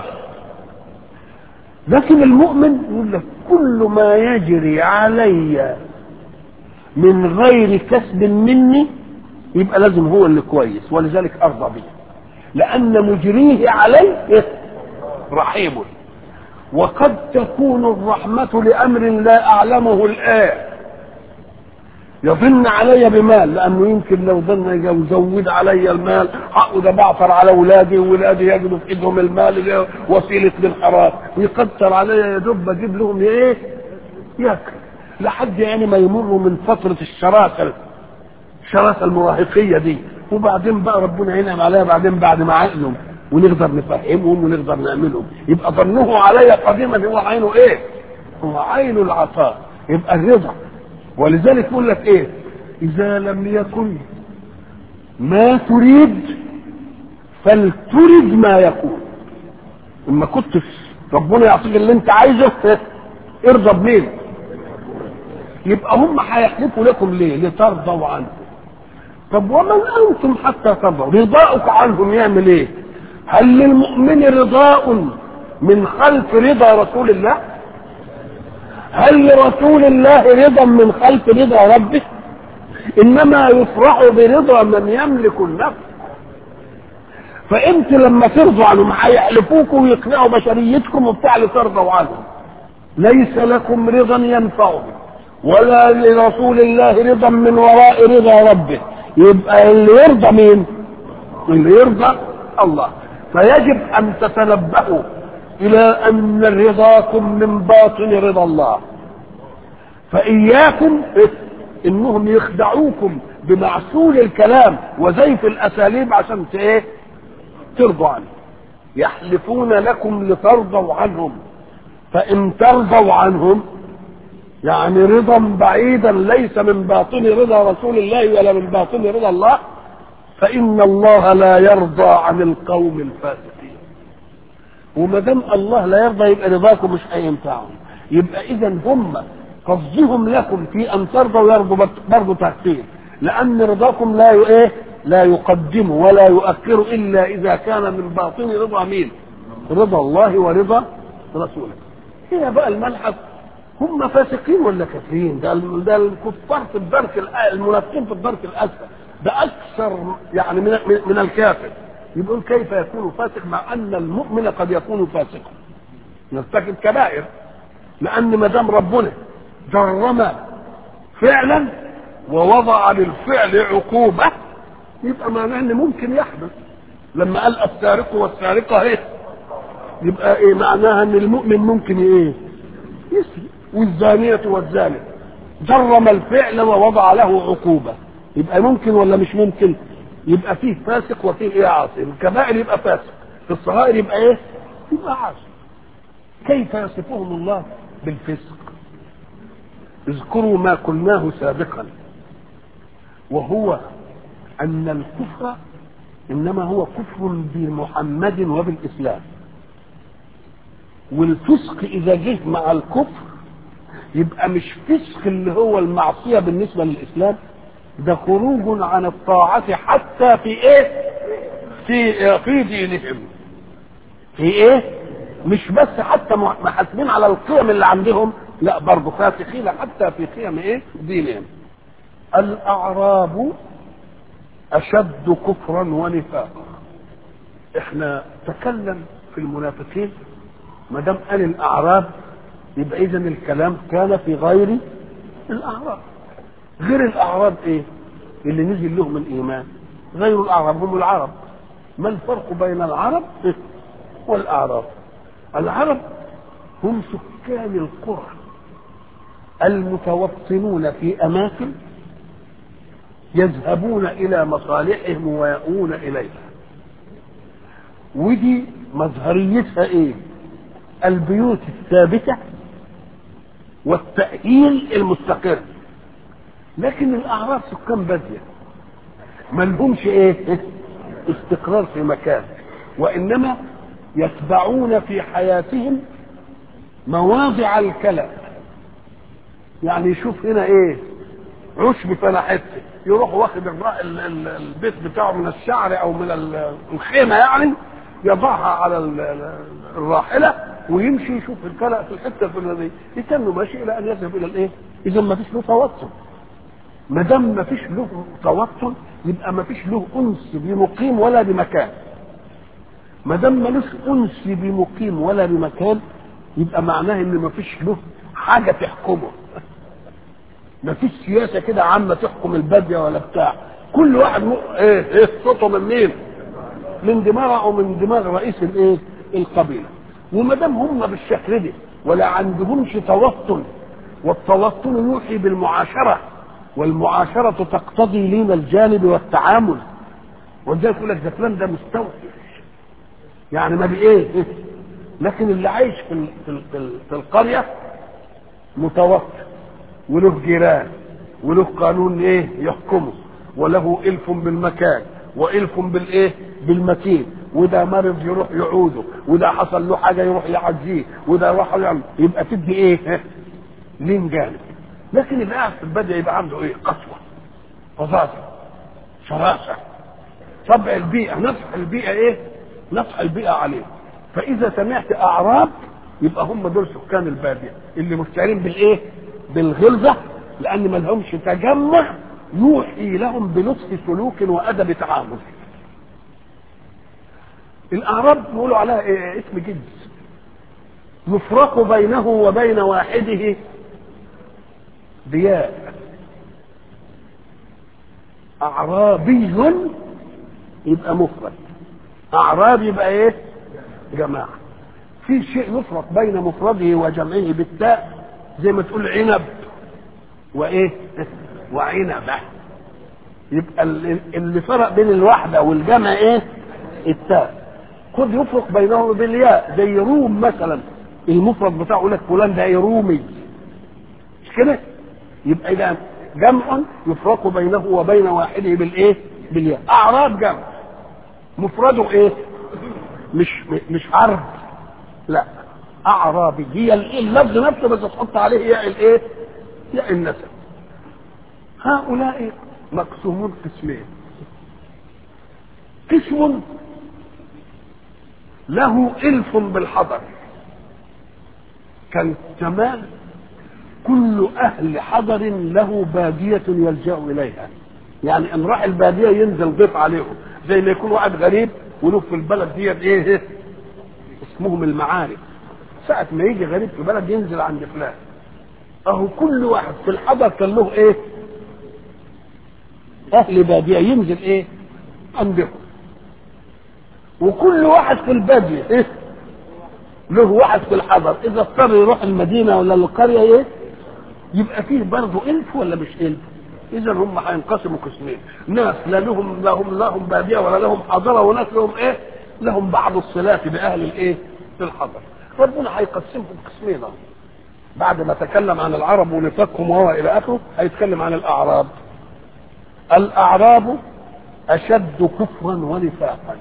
لكن المؤمن يقول لك كل ما يجري علي من غير كسب مني يبقى لازم هو اللي كويس ولذلك ارضى به لان مجريه علي رحيم وقد تكون الرحمة لأمر لا أعلمه الآن يظن علي بمال لانه يمكن لو ظن يزود علي المال حقه ده بعثر على اولادي واولادي يجدوا في ايدهم المال وسيله للحرام ويقدر علي يا دوب بجيب لهم ايه؟ ياكل لحد يعني ما يمروا من فتره الشراسه الشراسه المراهقيه دي وبعدين بقى ربنا ينعم عليها بعدين بعد ما عقلهم ونقدر نفهمهم ونقدر نعملهم يبقى ظنه علي قديما هو عينه ايه؟ هو عين العطاء يبقى الرضا ولذلك يقول لك ايه اذا لم يكن ما تريد فلترد ما يكون اما كنت ربنا يعطيك اللي انت عايزه ارضى بمين يبقى هم هيحلفوا لكم ليه لترضوا عنه طب ومن انتم حتى ترضوا رضاؤك عنهم يعمل ايه هل للمؤمن رضاء من خلف رضا رسول الله هل لرسول الله رضا من خلف رضا ربه انما يفرح برضا من يملك النفس فانت لما ترضوا عنهم هيحلفوكم ويقنعوا بشريتكم وبتاع لترضوا عنهم ليس لكم رضا ينفعهم ولا لرسول الله رضا من وراء رضا ربه يبقى اللي يرضى مين اللي يرضى الله فيجب ان تتنبهوا الى ان رضاكم من باطن رضا الله فاياكم انهم يخدعوكم بمعسول الكلام وزيف الاساليب عشان ايه ترضوا عنه يحلفون لكم لترضوا عنهم فان ترضوا عنهم يعني رضا بعيدا ليس من باطن رضا رسول الله ولا من باطن رضا الله فان الله لا يرضى عن القوم الفاسقين وما دام الله لا يرضى يبقى رضاكم مش هينفعهم يبقى اذا هم قصدهم لكم في ان ترضوا يرضوا برضه تهتين لان رضاكم لا ي- ايه لا يقدم ولا يؤخر الا اذا كان من باطن رضا مين رضا الله ورضا رسوله هنا بقى الملحق هم فاسقين ولا كافرين ده ال- ده الكفار في الدرك الأ- المنافقين في الدرك الاسفل ده اكثر يعني من من- من الكافر يقول كيف يكون فاسق مع ان المؤمن قد يكون فاسقا يرتكب كبائر لان ما دام ربنا جرم فعلا ووضع للفعل عقوبه يبقى معناه ان ممكن يحدث لما قال السارق والسارقه ايه يبقى ايه معناها ان المؤمن ممكن ايه يسرق والزانية والزاني جرم الفعل ووضع له عقوبة يبقى ممكن ولا مش ممكن يبقى فيه فاسق وفيه ايه عاصي الكبائر يبقى فاسق في الصغائر يبقى ايه يبقى عاصي كيف يصفهم الله بالفسق اذكروا ما قلناه سابقا وهو ان الكفر انما هو كفر بمحمد وبالاسلام والفسق اذا جه مع الكفر يبقى مش فسق اللي هو المعصيه بالنسبه للاسلام ده خروج عن الطاعه حتى في ايه في في دينهم في ايه مش بس حتى محاسبين على القيم اللي عندهم لا برضه فاسقين حتى في قيم ايه دينهم الاعراب اشد كفرا ونفاقا احنا تكلم في المنافقين ما دام قال الاعراب يبقى اذا الكلام كان في غير الاعراب غير الاعراب ايه اللي نزل لهم الايمان غير الاعراب هم العرب ما الفرق بين العرب والاعراب العرب هم سكان القرى المتوطنون في اماكن يذهبون الى مصالحهم ويأوون اليها ودي مظهريتها ايه البيوت الثابته والتأهيل المستقر لكن الأعراب سكان بادية ما لهمش إيه استقرار في مكان وإنما يتبعون في حياتهم مواضع الكلى يعني يشوف هنا إيه عشب فانا حته يروح واخد الر- ال- ال- البيت بتاعه من الشعر او من ال- الخيمه يعني يضعها على ال- ال- الراحله ويمشي يشوف الكلى في الحته الفلانيه يتم ماشي الى ان يذهب الى الايه؟ اذا ما فيش له توتر ما دام ما فيش له توتر يبقى ما فيش له انس بمقيم ولا بمكان ما دام ملوش انس بمقيم ولا بمكان يبقى معناه ان ما فيش له حاجه تحكمه ما فيش سياسه كده عامه تحكم الباديه ولا بتاع كل واحد م... ايه ايه صوته من مين؟ من دماغه او من دماغ رئيس الايه؟ القبيله وما دام هم بالشكل ده ولا عندهمش توطن والتوطن يوحي بالمعاشره والمعاشره تقتضي لين الجانب والتعامل ولذلك يقول لك ده فلان ده مستوحش يعني ما بايه إيه؟ لكن اللي عايش في ال- في ال- في, ال- في القريه متوطن وله جيران وله قانون ايه يحكمه وله الف بالمكان والف بالايه بالمتين وده مرض يروح يعوده وده حصل له حاجه يروح يعزيه وده راح يعمل يبقى تدي ايه لين جانب لكن اللي قاعد في البدء يبقى عنده ايه قسوه فظاظه شراسه طبع البيئه نصح البيئه ايه نصح البيئه عليه فاذا سمعت اعراب يبقى هم دول سكان الباديه اللي مشتهرين بالايه بالغلظه لان ما لهمش تجمع يوحي لهم بلطف سلوك وادب تعامل الاعراب بيقولوا عليها إيه اسم جنس يفرق بينه وبين واحده ضياء اعرابي يبقى مفرد اعراب يبقى ايه جماعه في شيء يفرق بين مفرده وجمعه بالتاء زي ما تقول عنب وايه وعنبه يبقى ال- اللي فرق بين الوحده والجمع ايه التاء خد يفرق بينهم بالياء زي روم مثلا المفرد بتاعه يقول لك فلان ده إيه؟ رومي مش كده يبقى اذا جمع يفرق بينه وبين واحده بالايه بالياء اعراب جمع مفرده ايه مش مش عرب لا اعرابي هي ال- اللفظ نفسه بس تحط عليه هي الايه يا النسب هؤلاء مقسومون قسمين قسم له الف بالحضر كان زمان كل اهل حضر له باديه يلجا اليها يعني ان راح الباديه ينزل ضيف عليهم زي ما يكون واحد غريب وله في البلد دي ايه اسمهم المعارف ساعة ما يجي غريب في بلد ينزل عند فلان اهو كل واحد في الحضر كان له ايه اهل باديه ينزل ايه عندهم وكل واحد في الباديه ايه له واحد في الحضر اذا اضطر يروح المدينه ولا القريه ايه يبقى فيه برضه الف ولا مش الف اذا هم هينقسموا قسمين ناس لا لهم لهم لهم باديه ولا لهم حضره وناس لهم ايه لهم بعض الصلات باهل الايه في الحضر ربنا هيقسمهم قسمين بعد ما تكلم عن العرب ونفاقهم وهو الى اخره هيتكلم عن الاعراب الاعراب اشد كفرا ونفاقا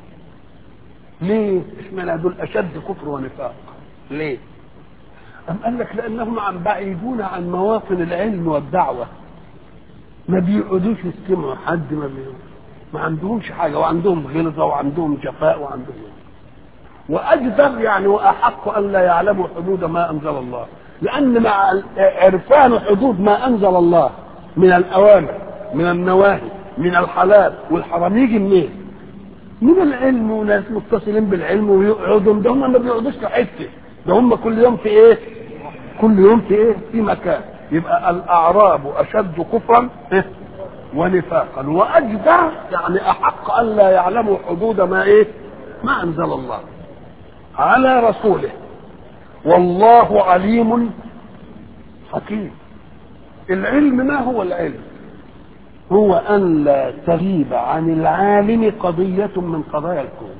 ليه اشمعنى دول اشد كفر ونفاق ليه أم قال لك لأنهم عن بعيدون عن مواطن العلم والدعوة ما بيقعدوش يستمعوا حد ما بي... ما عندهمش حاجة وعندهم غلظة وعندهم جفاء وعندهم وأجدر يعني وأحق أن لا يعلموا حدود ما أنزل الله لأن مع عرفان حدود ما أنزل الله من الأوامر من النواهي من الحلال والحرام يجي منين؟ من العلم وناس متصلين بالعلم ويقعدوا ده هم ما بيقعدوش في حته ده هم كل يوم في ايه؟ كل يوم في ايه؟ في مكان يبقى الاعراب اشد كفرا إيه؟ ونفاقا واجدر يعني احق ان لا يعلموا حدود ما ايه؟ ما انزل الله على رسوله والله عليم حكيم العلم ما هو العلم؟ هو أن لا تغيب عن العالم قضية من قضايا الكون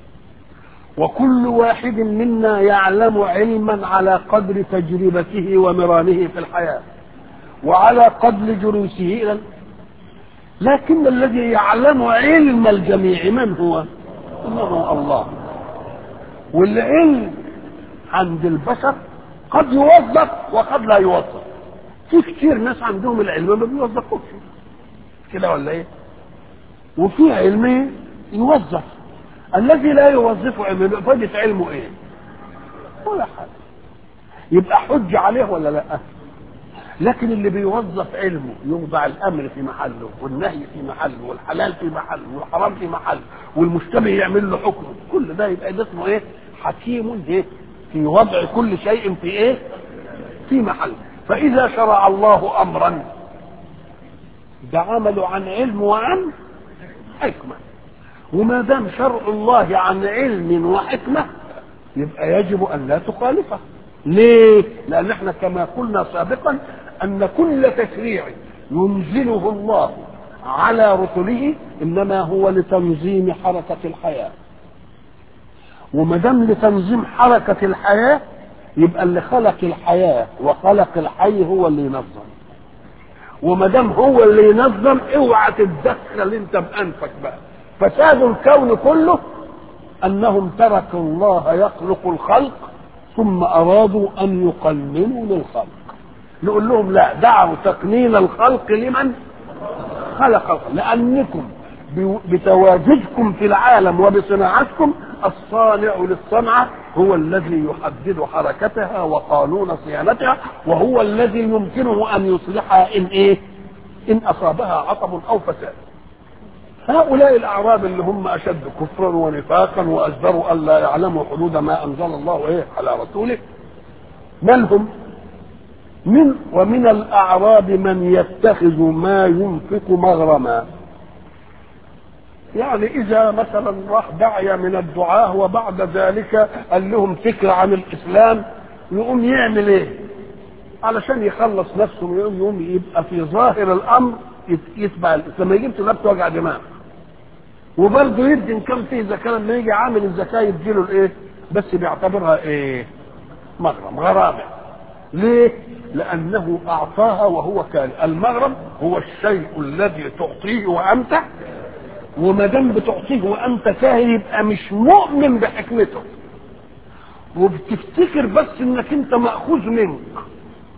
وكل واحد منا يعلم علما على قدر تجربته ومرانه في الحياة وعلى قدر جلوسه إلى لكن الذي يعلم علم الجميع من هو؟ إنه الله والعلم عند البشر قد يوظف وقد لا يوظف في كتير ناس عندهم العلم ما بيوظفوش كده ولا ايه وفي علم يوظف الذي لا يوظف علمه فائدة علمه ايه ولا حاجة يبقى حج عليه ولا لا لكن اللي بيوظف علمه يوضع الامر في محله والنهي في محله والحلال في محله والحرام في محله والمشتبه يعمل له حكم كل ده يبقى ده اسمه ايه حكيم ايه في وضع كل شيء في ايه في محله فاذا شرع الله امرا ده عمله عن علم وعن حكمة وما دام شرع الله عن علم وحكمة يبقى يجب أن لا تخالفه ليه؟ لأن احنا كما قلنا سابقا أن كل تشريع ينزله الله على رسله إنما هو لتنظيم حركة الحياة وما دام لتنظيم حركة الحياة يبقى اللي خلق الحياة وخلق الحي هو اللي ينظم وما دام هو اللي ينظم اوعى تتدخل انت بانفك بقى فساد الكون كله انهم تركوا الله يخلق الخلق ثم ارادوا ان يقننوا للخلق نقول لهم لا دعوا تقنين الخلق لمن خلق الخلق لانكم بتواجدكم في العالم وبصناعتكم الصانع للصنعة هو الذي يحدد حركتها وقانون صيانتها وهو الذي يمكنه أن يصلحها إن إيه؟ إن أصابها عطب أو فساد. هؤلاء الأعراب اللي هم أشد كفرا ونفاقا وأجدروا ألا يعلموا حدود ما أنزل الله إيه على رسوله من هم؟ من ومن الأعراب من يتخذ ما ينفق مغرما يعني إذا مثلا راح داعية من الدعاة وبعد ذلك قال لهم فكرة عن الإسلام يقوم يعمل إيه؟ علشان يخلص نفسه يقوم يقوم يبقى في ظاهر الأمر يتبع الإسلام ما يجيبش نفسه وجع دماغ وبرضه يدي إن كان فيه زكاة لما يجي عامل الزكاة يديله الإيه؟ بس بيعتبرها إيه؟ مغرم غرامة ليه؟ لأنه أعطاها وهو كان المغرم هو الشيء الذي تعطيه وأنت وما دام بتعطيه وانت كاهن يبقى مش مؤمن بحكمته وبتفتكر بس انك انت ماخوذ منك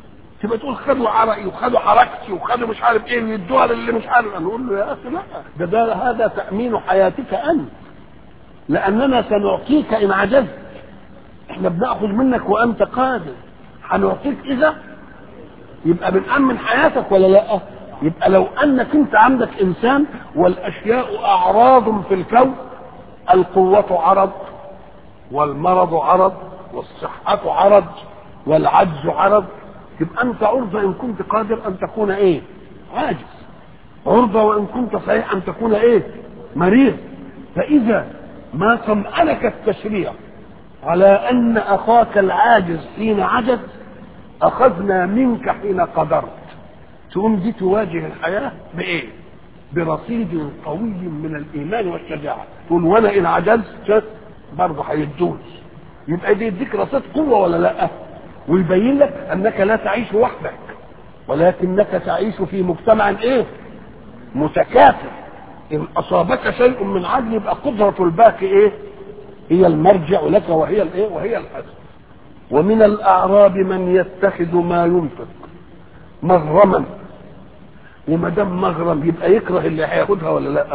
تبقى تقول خدوا عرقي وخدوا حركتي وخدوا مش عارف ايه ويدوها للي مش عارف نقول له يا اخي لا ده, ده هذا تامين حياتك انت لاننا سنعطيك ان عجزت احنا بناخذ منك وانت قادر هنعطيك اذا يبقى بنأمن حياتك ولا لا يبقى لو انك انت عندك انسان والاشياء اعراض في الكون القوة عرض والمرض عرض والصحة عرض والعجز عرض يبقى انت عرضة ان كنت قادر ان تكون ايه عاجز عرضة وان كنت صحيح ان تكون ايه مريض فاذا ما طمأنك التشريع على ان اخاك العاجز حين عجز اخذنا منك حين قدرت تقوم دي تواجه الحياة بايه برصيد قوي من الايمان والشجاعة تقول وانا ان عجزت برضه هيدوني يبقى دي يديك رصيد قوة ولا لا ويبين لك انك لا تعيش وحدك ولكنك تعيش في مجتمع ايه متكافئ ان اصابك شيء من عدل يبقى قدرة الباقي ايه هي المرجع لك وهي الايه وهي الحسن ومن الاعراب من يتخذ ما ينفق مغرما وما دام مغرم يبقى يكره اللي هياخدها ولا لا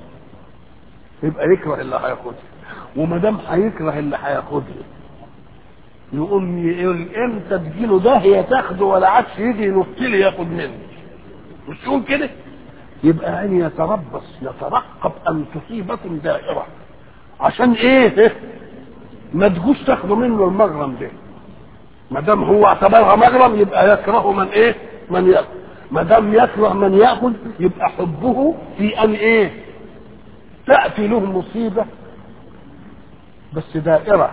يبقى يكره اللي هياخدها وما دام هيكره اللي هياخدها يقوم يقول امتى تجيله داهيه تاخده ولا عادش يجي ينط لي ياخد مني مش يقول كده يبقى ان يتربص يترقب ان تصيبكم دائره عشان ايه ما تجوش تاخدوا منه المغرم ده ما دام هو اعتبرها مغرم يبقى يكره من ايه من ياخذ ما دام يكره من ياخذ يبقى حبه في ان ايه تاتي له مصيبه بس دائرة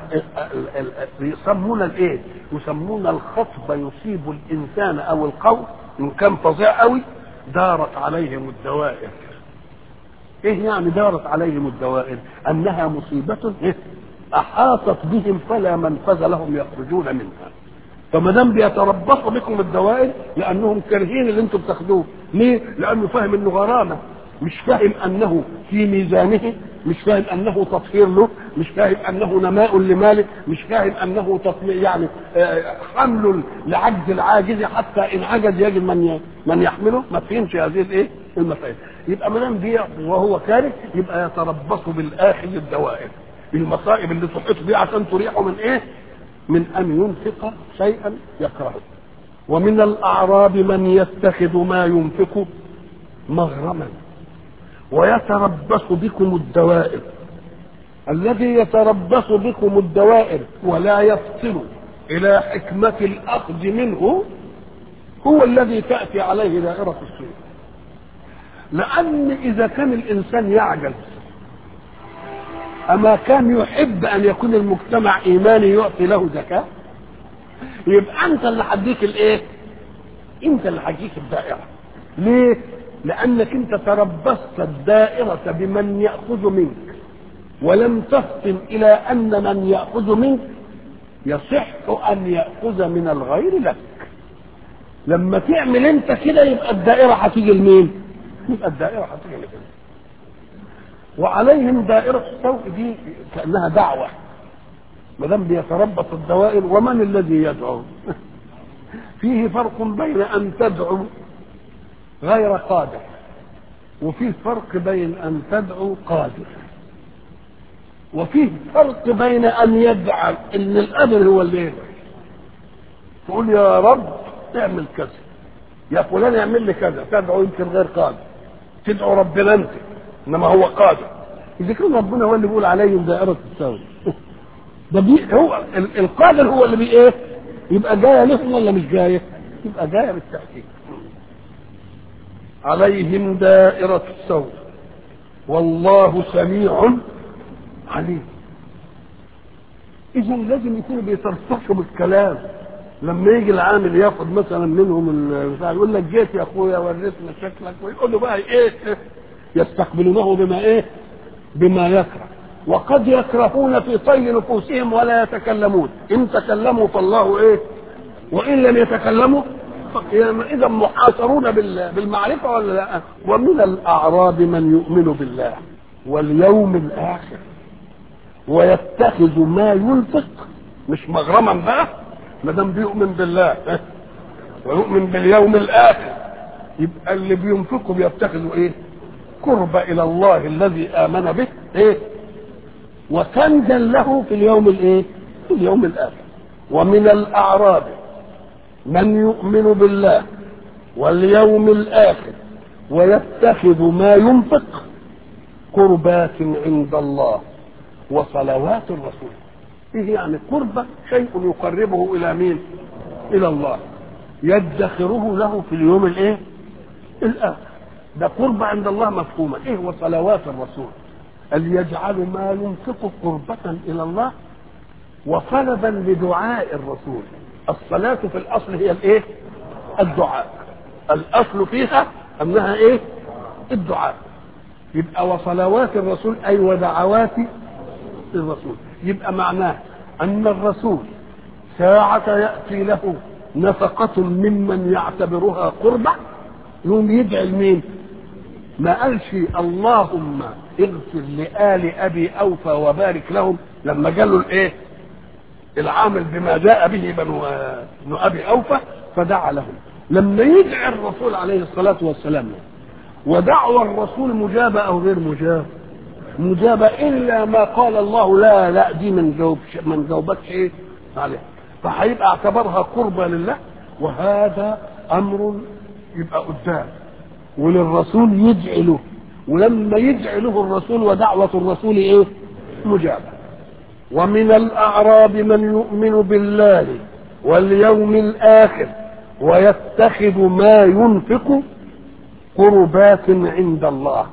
يسمون الايه يسمون الخطب يصيب الانسان او القوم ان كان فظيع قوي دارت عليهم الدوائر ايه يعني دارت عليهم الدوائر انها مصيبة إيه؟ احاطت بهم فلا منفذ لهم يخرجون منها فما دام بيتربصوا بكم الدوائر لانهم كارهين اللي انتم بتاخدوه ليه؟ لانه فاهم انه غرامه مش فاهم انه في ميزانه مش فاهم انه تطهير له مش فاهم انه نماء لماله مش فاهم انه تطميع يعني حمل لعجز العاجز حتى ان عجز يجد من من يحمله ما فهمش هذه الايه المسائل يبقى ما دام بيع وهو كاره يبقى يتربص بالاخذ الدوائر المصائب اللي تحيط بيه عشان تريحه من ايه من ان ينفق شيئا يكرهه ومن الاعراب من يتخذ ما ينفق مغرما ويتربص بكم الدوائر الذي يتربص بكم الدوائر ولا يفطن الى حكمة الاخذ منه هو الذي تأتي عليه دائرة السوء لان اذا كان الانسان يعجز اما كان يحب ان يكون المجتمع ايماني يعطي له زكاة يبقى انت اللي هديك الايه انت اللي هديك الدائرة ليه لانك انت تربصت الدائرة بمن يأخذ منك ولم تفطن الى ان من يأخذ منك يصح ان يأخذ من الغير لك لما تعمل انت كده يبقى الدائرة هتيجي لمين يبقى الدائرة هتيجي لمين وعليهم دائرة السوء دي كأنها دعوة ما دام بيتربص الدوائر ومن الذي يدعو فيه فرق بين ان تدعو غير قادر وفيه فرق بين ان تدعو قادر وفيه فرق بين ان يدعى ان الامر هو اللي يدعو تقول يا رب اعمل كذا يا فلان اعمل لي كذا تدعو يمكن غير قادر تدعو ربنا انت انما هو قادر اذا كان ربنا هو اللي بيقول عليهم دائره السوء ده بي هو القادر هو اللي بي ايه يبقى جايه لهم ولا مش جايه يبقى جايه بالتاكيد عليهم دائرة السوء والله سميع عليم إذا لازم يكونوا بيترفقوا بالكلام لما يجي العامل ياخد مثلا منهم البتاع يقول لك جيت يا اخويا وريتنا شكلك ويقول له بقى ايه يستقبلونه بما ايه بما يكره وقد يكرهون في طي نفوسهم ولا يتكلمون ان تكلموا فالله ايه وان لم يتكلموا اذا محاصرون بالمعرفه ولا لا ومن الاعراب من يؤمن بالله واليوم الاخر ويتخذ ما ينفق مش مغرما بقى ما دام بيؤمن بالله ويؤمن باليوم الاخر يبقى اللي بينفقوا بيتخذوا ايه قرب الى الله الذي امن به ايه وكنزا له في اليوم الايه في اليوم الاخر ومن الاعراب من يؤمن بالله واليوم الاخر ويتخذ ما ينفق قربات عند الله وصلوات الرسول ايه يعني قربة شيء يقربه الى مين الى الله يدخره له في اليوم الايه الاخر ده قربة عند الله مفهومة ايه وصلوات الرسول أن يجعل ما ينفق قربة إلى الله وطلبا لدعاء الرسول الصلاة في الأصل هي الإيه؟ الدعاء الأصل فيها أنها إيه؟ الدعاء يبقى وصلوات الرسول أي ودعوات الرسول يبقى معناه أن الرسول ساعة يأتي له نفقة ممن يعتبرها قربة يوم يدعي لمين؟ ما قالش اللهم اغفر لآل أبي أوفى وبارك لهم لما قالوا الإيه؟ العامل بما جاء به بنو بنو أبي أوفى فدعا لهم لما يدعي الرسول عليه الصلاة والسلام ودعوى الرسول مجابة أو غير مجابة مجابة إلا ما قال الله لا لا دي من جاوب من جاوبتش إيه عليها فهيبقى اعتبرها قربة لله وهذا أمر يبقى قدام وللرسول يدعي له ولما يدعي له الرسول ودعوة الرسول ايه مجابة ومن الأعراب من يؤمن بالله واليوم الآخر ويتخذ ما ينفق قربات عند الله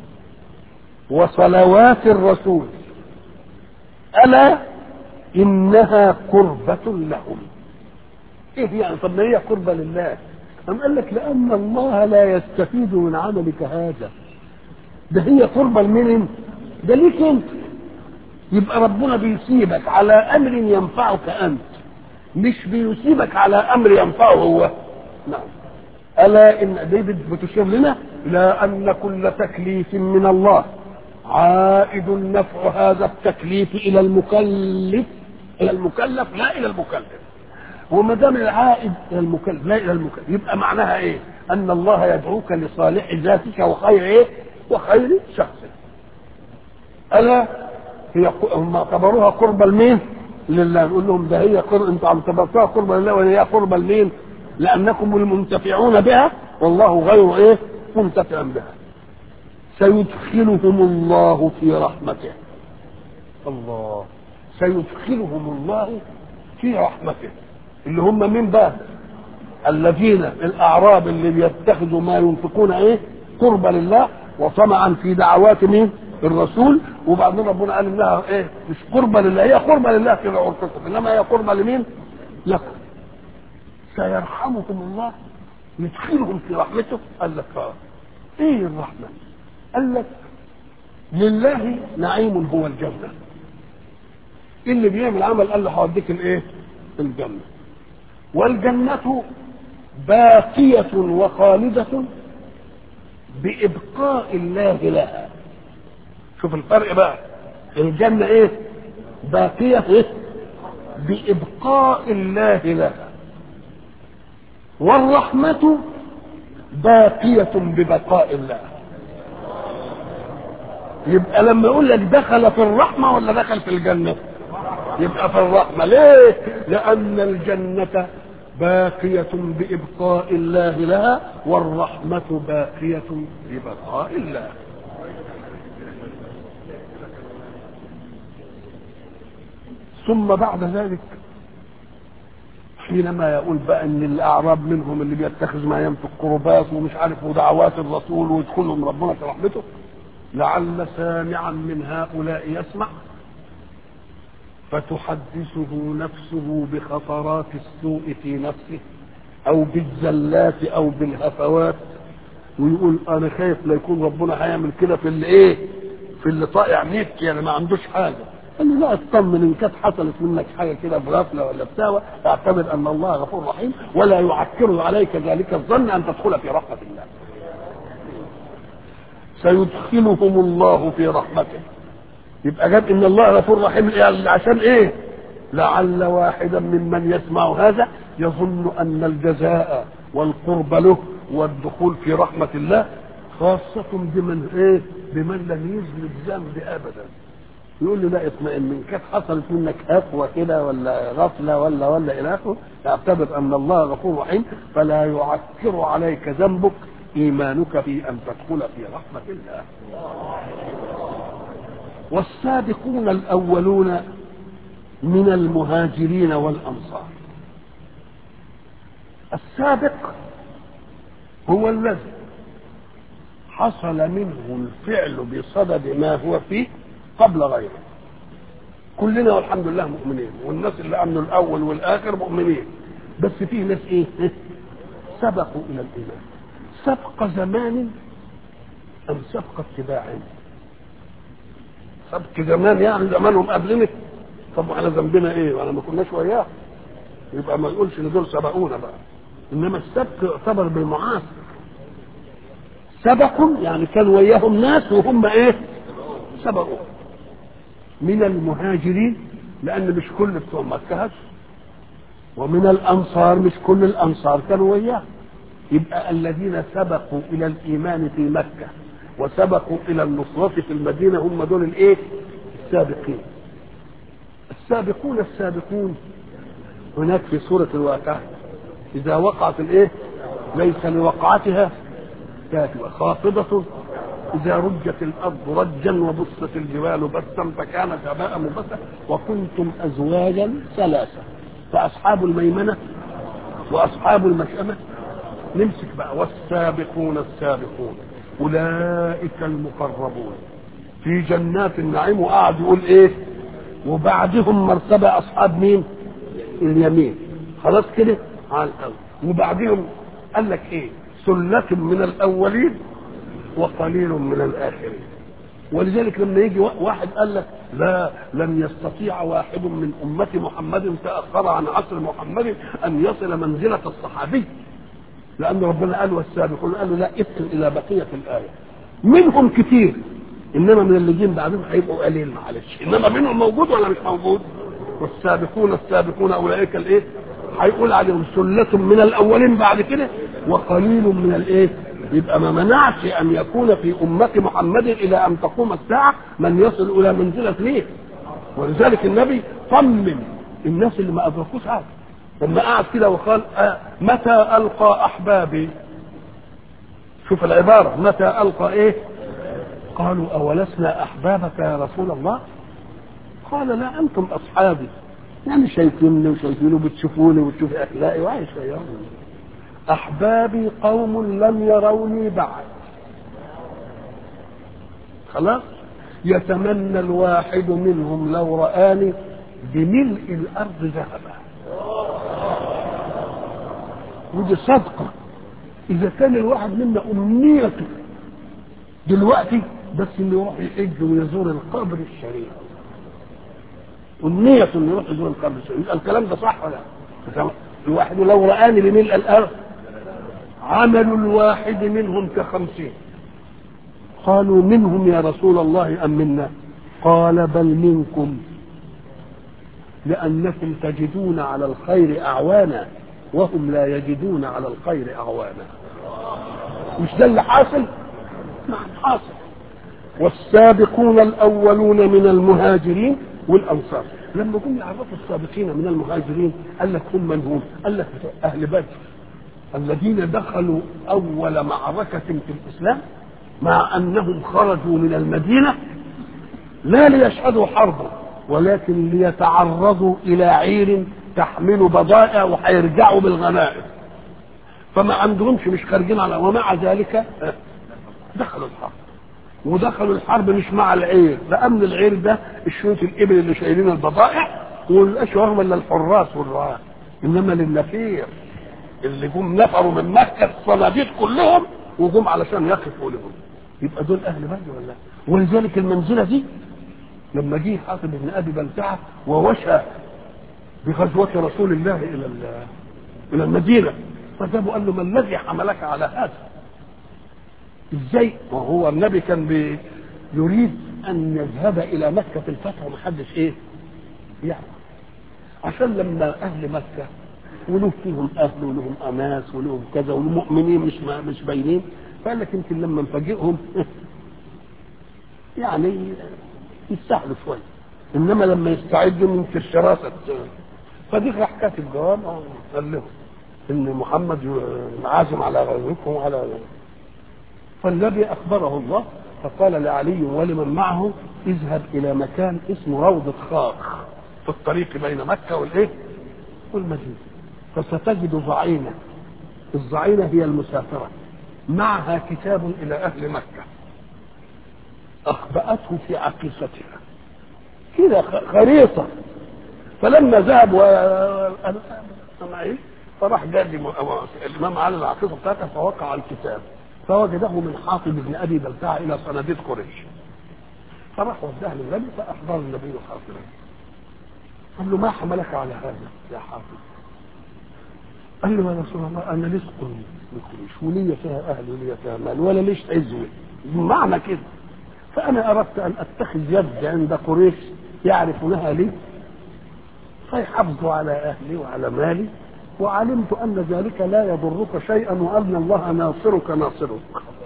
وصلوات الرسول ألا إنها قربة لهم إيه يعني طب ما هي قربة لله أم قال لك لأن الله لا يستفيد من عملك هذا ده هي قربة لمين ده ليك انت يبقى ربنا بيسيبك على أمر ينفعك أنت مش بيسيبك على أمر ينفعه هو نعم ألا إن دي بتشير لنا إلى أن كل تكليف من الله عائد نفع هذا التكليف إلى المكلف إلى المكلف لا إلى المكلف وما دام العائد الى المكلف لا الى المكلف يبقى معناها ايه؟ ان الله يدعوك لصالح ذاتك وخير ايه؟ وخير شخصك. الا هي هم اعتبروها قربة لمين؟ لله نقول لهم ده هي قرب انتوا عم اعتبرتوها قربة لله وهي قربة لمين؟ لانكم المنتفعون بها والله غير ايه؟ منتفع بها. سيدخلهم الله في رحمته. الله سيدخلهم الله في رحمته. اللي هم مين بقى الذين الاعراب اللي بيتخذوا ما ينفقون ايه قربة لله وطمعا في دعوات مين الرسول وبعدين ربنا قال انها ايه مش قربة لله هي قربة لله في عرفتكم انما هي قربة لمين لكم سيرحمكم الله يدخلهم في رحمته قال لك اه ايه الرحمة قال لك لله نعيم هو الجنة اللي بيعمل عمل قال له هوديك الايه الجنه والجنة باقية وخالدة بإبقاء الله لها شوف الفرق بقى الجنة ايه باقية ايه بإبقاء الله لها والرحمة باقية ببقاء الله يبقى لما يقول لك دخل في الرحمة ولا دخل في الجنة يبقى في الرحمة ليه لأن الجنة باقية بإبقاء الله لها والرحمة باقية ببقاء الله ثم بعد ذلك حينما يقول بقى ان الاعراب منهم اللي بيتخذ ما ينفق قربات ومش عارف ودعوات الرسول ويدخلهم ربنا في رحمته لعل سامعا من هؤلاء يسمع فتحدثه نفسه بخطرات السوء في نفسه او بالزلات او بالهفوات ويقول انا خايف لا يكون ربنا هيعمل كده في اللي ايه في اللي طائع نيك يعني ما عندوش حاجه قال له لا اطمن ان كانت حصلت منك حاجه كده بغفله ولا بتاوى اعتمد ان الله غفور رحيم ولا يعكر عليك ذلك الظن ان تدخل في رحمه الله سيدخلهم الله في رحمته يبقى جاب ان الله غفور رحيم عشان ايه لعل واحدا ممن يسمع هذا يظن ان الجزاء والقرب له والدخول في رحمه الله خاصة بمن ايه؟ بمن لم يذنب ذنب ابدا. يقول له لا اطمئن من كانت حصلت منك هفوة كده ولا غفلة ولا ولا الى اخره اعتبر ان الله غفور رحيم فلا يعكر عليك ذنبك ايمانك في ان تدخل في رحمة الله. والسابقون الاولون من المهاجرين والانصار. السابق هو الذي حصل منه الفعل بصدد ما هو فيه قبل غيره كلنا والحمد لله مؤمنين والناس اللي امنوا الاول والاخر مؤمنين بس في ناس ايه سبقوا الى الايمان سبق زمان ام سبق اتباع سبق زمان يعني زمانهم قبلنا طب احنا ذنبنا ايه وانا ما كناش وياه يبقى ما نقولش ان دول سبقونا بقى انما السبق يعتبر بالمعاصر سبقوا يعني كان وياهم ناس وهم ايه سبقوا من المهاجرين لان مش كل بتوع مكه ومن الانصار مش كل الانصار كانوا وياه يبقى الذين سبقوا الى الايمان في مكه وسبقوا الى النصرة في المدينة هم دول الايه السابقين السابقون السابقون هناك في سورة الواقعة إذا وقعت الايه ليس لوقعتها كاتبة خافضة إذا رجت الأرض رجا وبست الجبال بسا فكانت هباء مبسا وكنتم أزواجا ثلاثة فأصحاب الميمنة وأصحاب المشأمة نمسك بقى والسابقون السابقون أولئك المقربون في جنات النعيم وقعد يقول إيه وبعدهم مرتبة أصحاب مين اليمين خلاص كده على الأول وبعدهم قال لك إيه سلة من الأولين وقليل من الآخرين ولذلك لما يجي واحد قال لك لا لن يستطيع واحد من أمة محمد تأخر عن عصر محمد أن يصل منزلة الصحابي لأن ربنا قال والسابقون قالوا لا ابتل إلى بقية الآية منهم كتير إنما من اللي جين بعدهم هيبقوا قليل معلش إنما منهم موجود ولا مش موجود والسابقون السابقون أولئك الإيه هيقول عليهم سلة من الأولين بعد كده وقليل من الإيه يبقى ما منعش أن يكون في أمة محمد إلى أن تقوم الساعة من يصل إلى منزلة ليه ولذلك النبي طمن الناس اللي ما أدركوش هذا لما قعد كده وقال آه متى ألقى أحبابي شوف العبارة متى ألقى إيه قالوا أولسنا أحبابك يا رسول الله قال لا أنتم أصحابي يعني شايفيني وشايفيني وبتشوفوني وتشوفي أخلاقي وعايش وياهم أحبابي قوم لم يروني بعد خلاص يتمنى الواحد منهم لو رآني بملء الأرض ذهبا ودي صدقة إذا كان الواحد منا أمنيته دلوقتي بس إنه يروح يحج ويزور القبر الشريف أمنية إنه يروح يزور القبر الشريف الكلام ده صح ولا لا؟ الواحد لو رآني بملء الأرض عمل الواحد منهم كخمسين قالوا منهم يا رسول الله أم منا قال بل منكم لأنكم تجدون على الخير أعوانا وهم لا يجدون على الخير أعوانا مش ده اللي حاصل نعم حاصل والسابقون الأولون من المهاجرين والأنصار لما جم يعرفوا السابقين من المهاجرين قال لك هم من هم قال لك أهل بدر الذين دخلوا أول معركة في الإسلام مع أنهم خرجوا من المدينة لا ليشهدوا حربا ولكن ليتعرضوا إلى عير تحمل بضائع وهيرجعوا بالغنائم فما عندهمش مش خارجين على ومع ذلك دخلوا الحرب ودخلوا الحرب مش مع العير ده امن العير ده الشوط الابل اللي شايلين البضائع والاشهر ولا الحراس والرعاة انما للنفير اللي جم نفروا من مكه الصناديق كلهم وجم علشان يقفوا لهم يبقى دول اهل بدر ولا ولذلك المنزله دي لما جه حاتم بن ابي بلتعه ووشى بغزوه رسول الله الى الى المدينه فجابوا قال له ما الذي حملك على هذا؟ ازاي؟ وهو النبي كان بي يريد ان يذهب الى مكه في الفتح ومحدش ايه؟ يعرف عشان لما اهل مكه وله فيهم اهل ولهم اناس ولهم كذا والمؤمنين مش مش باينين فقال لك يمكن لما نفاجئهم يعني يستحلوا شويه انما لما يستعدوا من في الشراسه فدي راح كاتب جواب قال لهم ان محمد عازم على غزوكم وعلى فالنبي اخبره الله فقال لعلي ولمن معه اذهب الى مكان اسمه روضه خاخ في الطريق بين مكه والايه؟ والمدينه فستجد ضعينه الضعينه هي المسافره معها كتاب الى اهل مكه اخبأته في عقيصتها كده خريطه فلما ذهب و ايه فراح جاب الامام علي العقيصه بتاعته فوقع الكتاب فوجده من حاطب بن ابي بلتعه الى صناديد قريش فراح وداه للنبي فاحضر النبي حاطبا قال له ما حملك على هذا يا حاطب قال له يا رسول الله انا لسه من قريش ولي فيها اهل ولي فيها مال ولا ليش عزوه بمعنى كده فانا اردت ان اتخذ يد عند قريش يعرفونها لي فيحافظوا على اهلي وعلى مالي وعلمت ان ذلك لا يضرك شيئا وان الله ناصرك ناصرك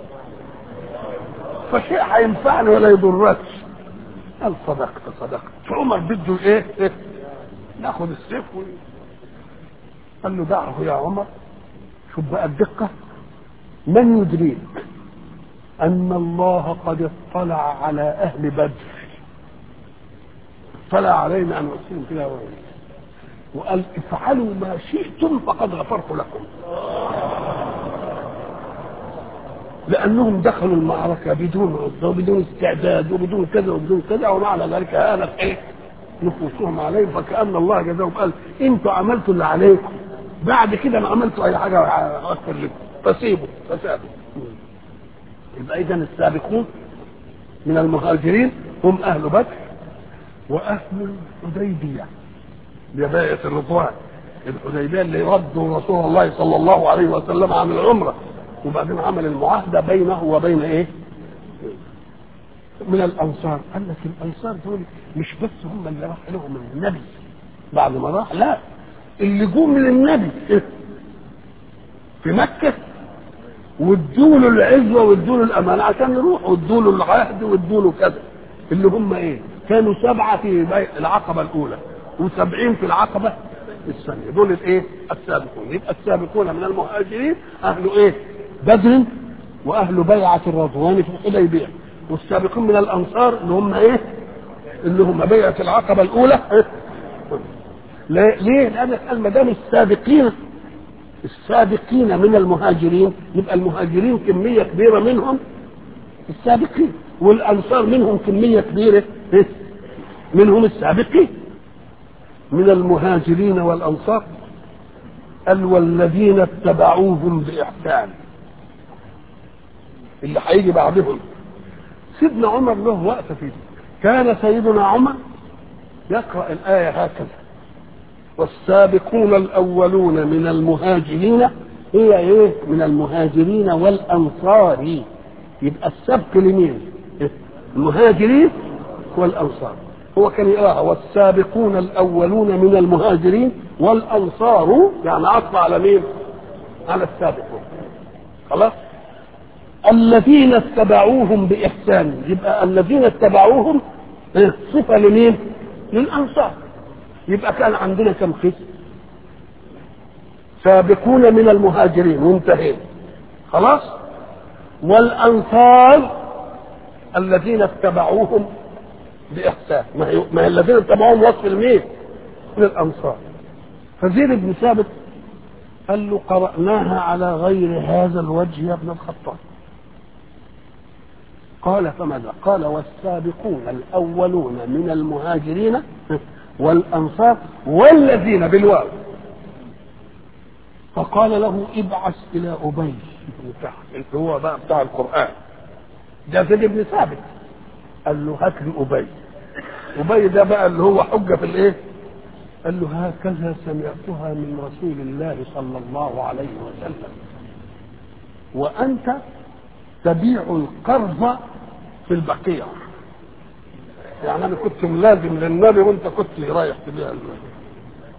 فشيء هينفعني ولا يضركش قال صدقت صدقت فعمر بده ايه, إيه؟ ناخد السيف و... قال له دعه يا عمر شوف بقى الدقه من يدريك ان الله قد اطلع على اهل بدر اطلع علينا ان نصير كده وقال افعلوا ما شئتم فقد غفرت لكم لانهم دخلوا المعركه بدون عده وبدون استعداد وبدون كذا وبدون كذا ومع ذلك هانت ايه نفوسهم عليهم فكان الله جزاهم قال انتوا عملتوا اللي عليكم بعد كده ما عملتوا اي حاجه اكثر لكم فسيبوا فسابوا يبقى اذا السابقون من المهاجرين هم اهل بدر واهل الحديبيه بباية الرضوان الحديبيه اللي ردوا رسول الله صلى الله عليه وسلم عن العمره وبعدين عمل المعاهده بينه وبين ايه؟ من الانصار قال لك الانصار دول مش بس هم اللي راح لهم النبي بعد ما راح لا اللي جم للنبي في مكه وادوا له العزوه وادوا له الامانه عشان يروح وادوا له العهد وادوا له كذا اللي هم ايه؟ كانوا سبعه في العقبه الاولى وسبعين في العقبه الثانيه دول الايه؟ السابقون يبقى السابقون من المهاجرين اهل ايه؟ بدر واهل بيعه الرضوان في الحديبيه والسابقون من الانصار اللي هم ايه؟ اللي هم بيعه العقبه الاولى ليه؟ لان قال ما دام السابقين السابقين من المهاجرين يبقى المهاجرين كميه كبيره منهم السابقين والانصار منهم كميه كبيره منهم السابقين من المهاجرين والانصار قال والذين اتبعوهم باحسان اللي هيجي بعدهم سيدنا عمر له وقت في دي كان سيدنا عمر يقرا الايه هكذا والسابقون الاولون من المهاجرين هي ايه من المهاجرين والانصار يبقى السبق لمين المهاجرين والانصار هو كان يقراها والسابقون الاولون من المهاجرين والانصار يعني عطف على مين على السابقون خلاص الذين اتبعوهم باحسان يبقى الذين اتبعوهم صفه لمين للانصار يبقى كان عندنا كم قسم سابقون من المهاجرين وانتهينا خلاص والانصار الذين اتبعوهم باحسان ما هي ما هي الذين اتبعوهم وصف المين من الانصار فزيد بن ثابت قال له قرأناها على غير هذا الوجه يا ابن الخطاب قال فماذا قال والسابقون الأولون من المهاجرين والأنصار والذين بالواو فقال له ابعث إلى أبي اللي هو بقى بتاع القرآن ده زيد بن ثابت قال له هات لي أبي أبي ده بقى اللي هو حجة في الإيه؟ قال له هكذا سمعتها من رسول الله صلى الله عليه وسلم وأنت تبيع القرض في البقيع يعني أنا كنت ملازم للنبي وأنت كنت رايح تبيع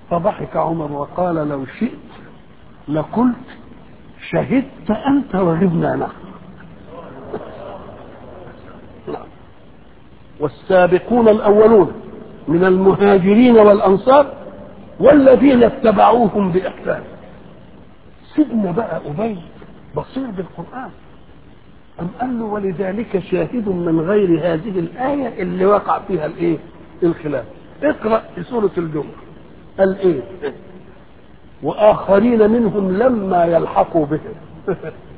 فضحك عمر وقال لو شئت لقلت شهدت انت وغبنا نحن نعم. والسابقون الاولون من المهاجرين والانصار والذين اتبعوهم باحسان سيدنا بقى ابي بصير بالقران أم قال له ولذلك شاهد من غير هذه الآية اللي وقع فيها الإيه؟ الخلاف. اقرأ في سورة الجمعة. قال إيه؟ وآخرين منهم لما يلحقوا بهم.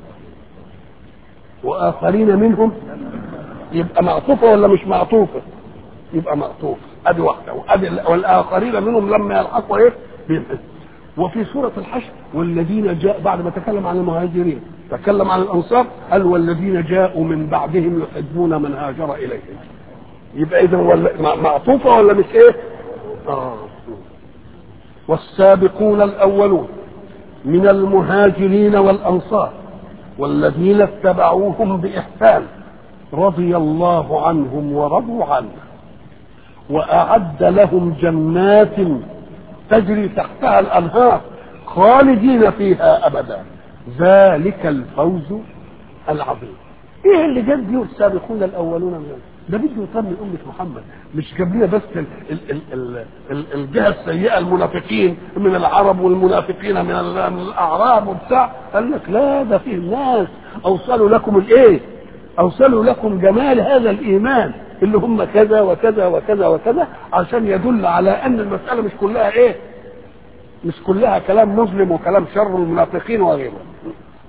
وآخرين منهم يبقى معطوفة ولا مش معطوفة؟ يبقى معطوفة. أدي واحدة وأدي والآخرين منهم لما يلحقوا إيه؟ بهم. وفي سورة الحشر والذين جاء بعد ما تكلم عن المهاجرين تكلم عن الأنصار قال والذين جاءوا من بعدهم يحبون من هاجر إليهم يبقى إذا ولا معطوفة ولا مش إيه؟ آه. والسابقون الأولون من المهاجرين والأنصار والذين اتبعوهم بإحسان رضي الله عنهم ورضوا عنه وأعد لهم جنات تجري تحتها الانهار خالدين فيها ابدا ذلك الفوز العظيم ايه اللي جاب دي السابقون الاولون من ده بده يطمن امه محمد مش جاب لنا بس ال ال ال ال ال الجهه السيئه المنافقين من العرب والمنافقين من, من الاعراب وبتاع قال لك لا ده فيه ناس اوصلوا لكم الايه اوصلوا لكم جمال هذا الايمان اللي هم كذا وكذا وكذا وكذا عشان يدل على ان المساله مش كلها ايه؟ مش كلها كلام مظلم وكلام شر المنافقين وغيره.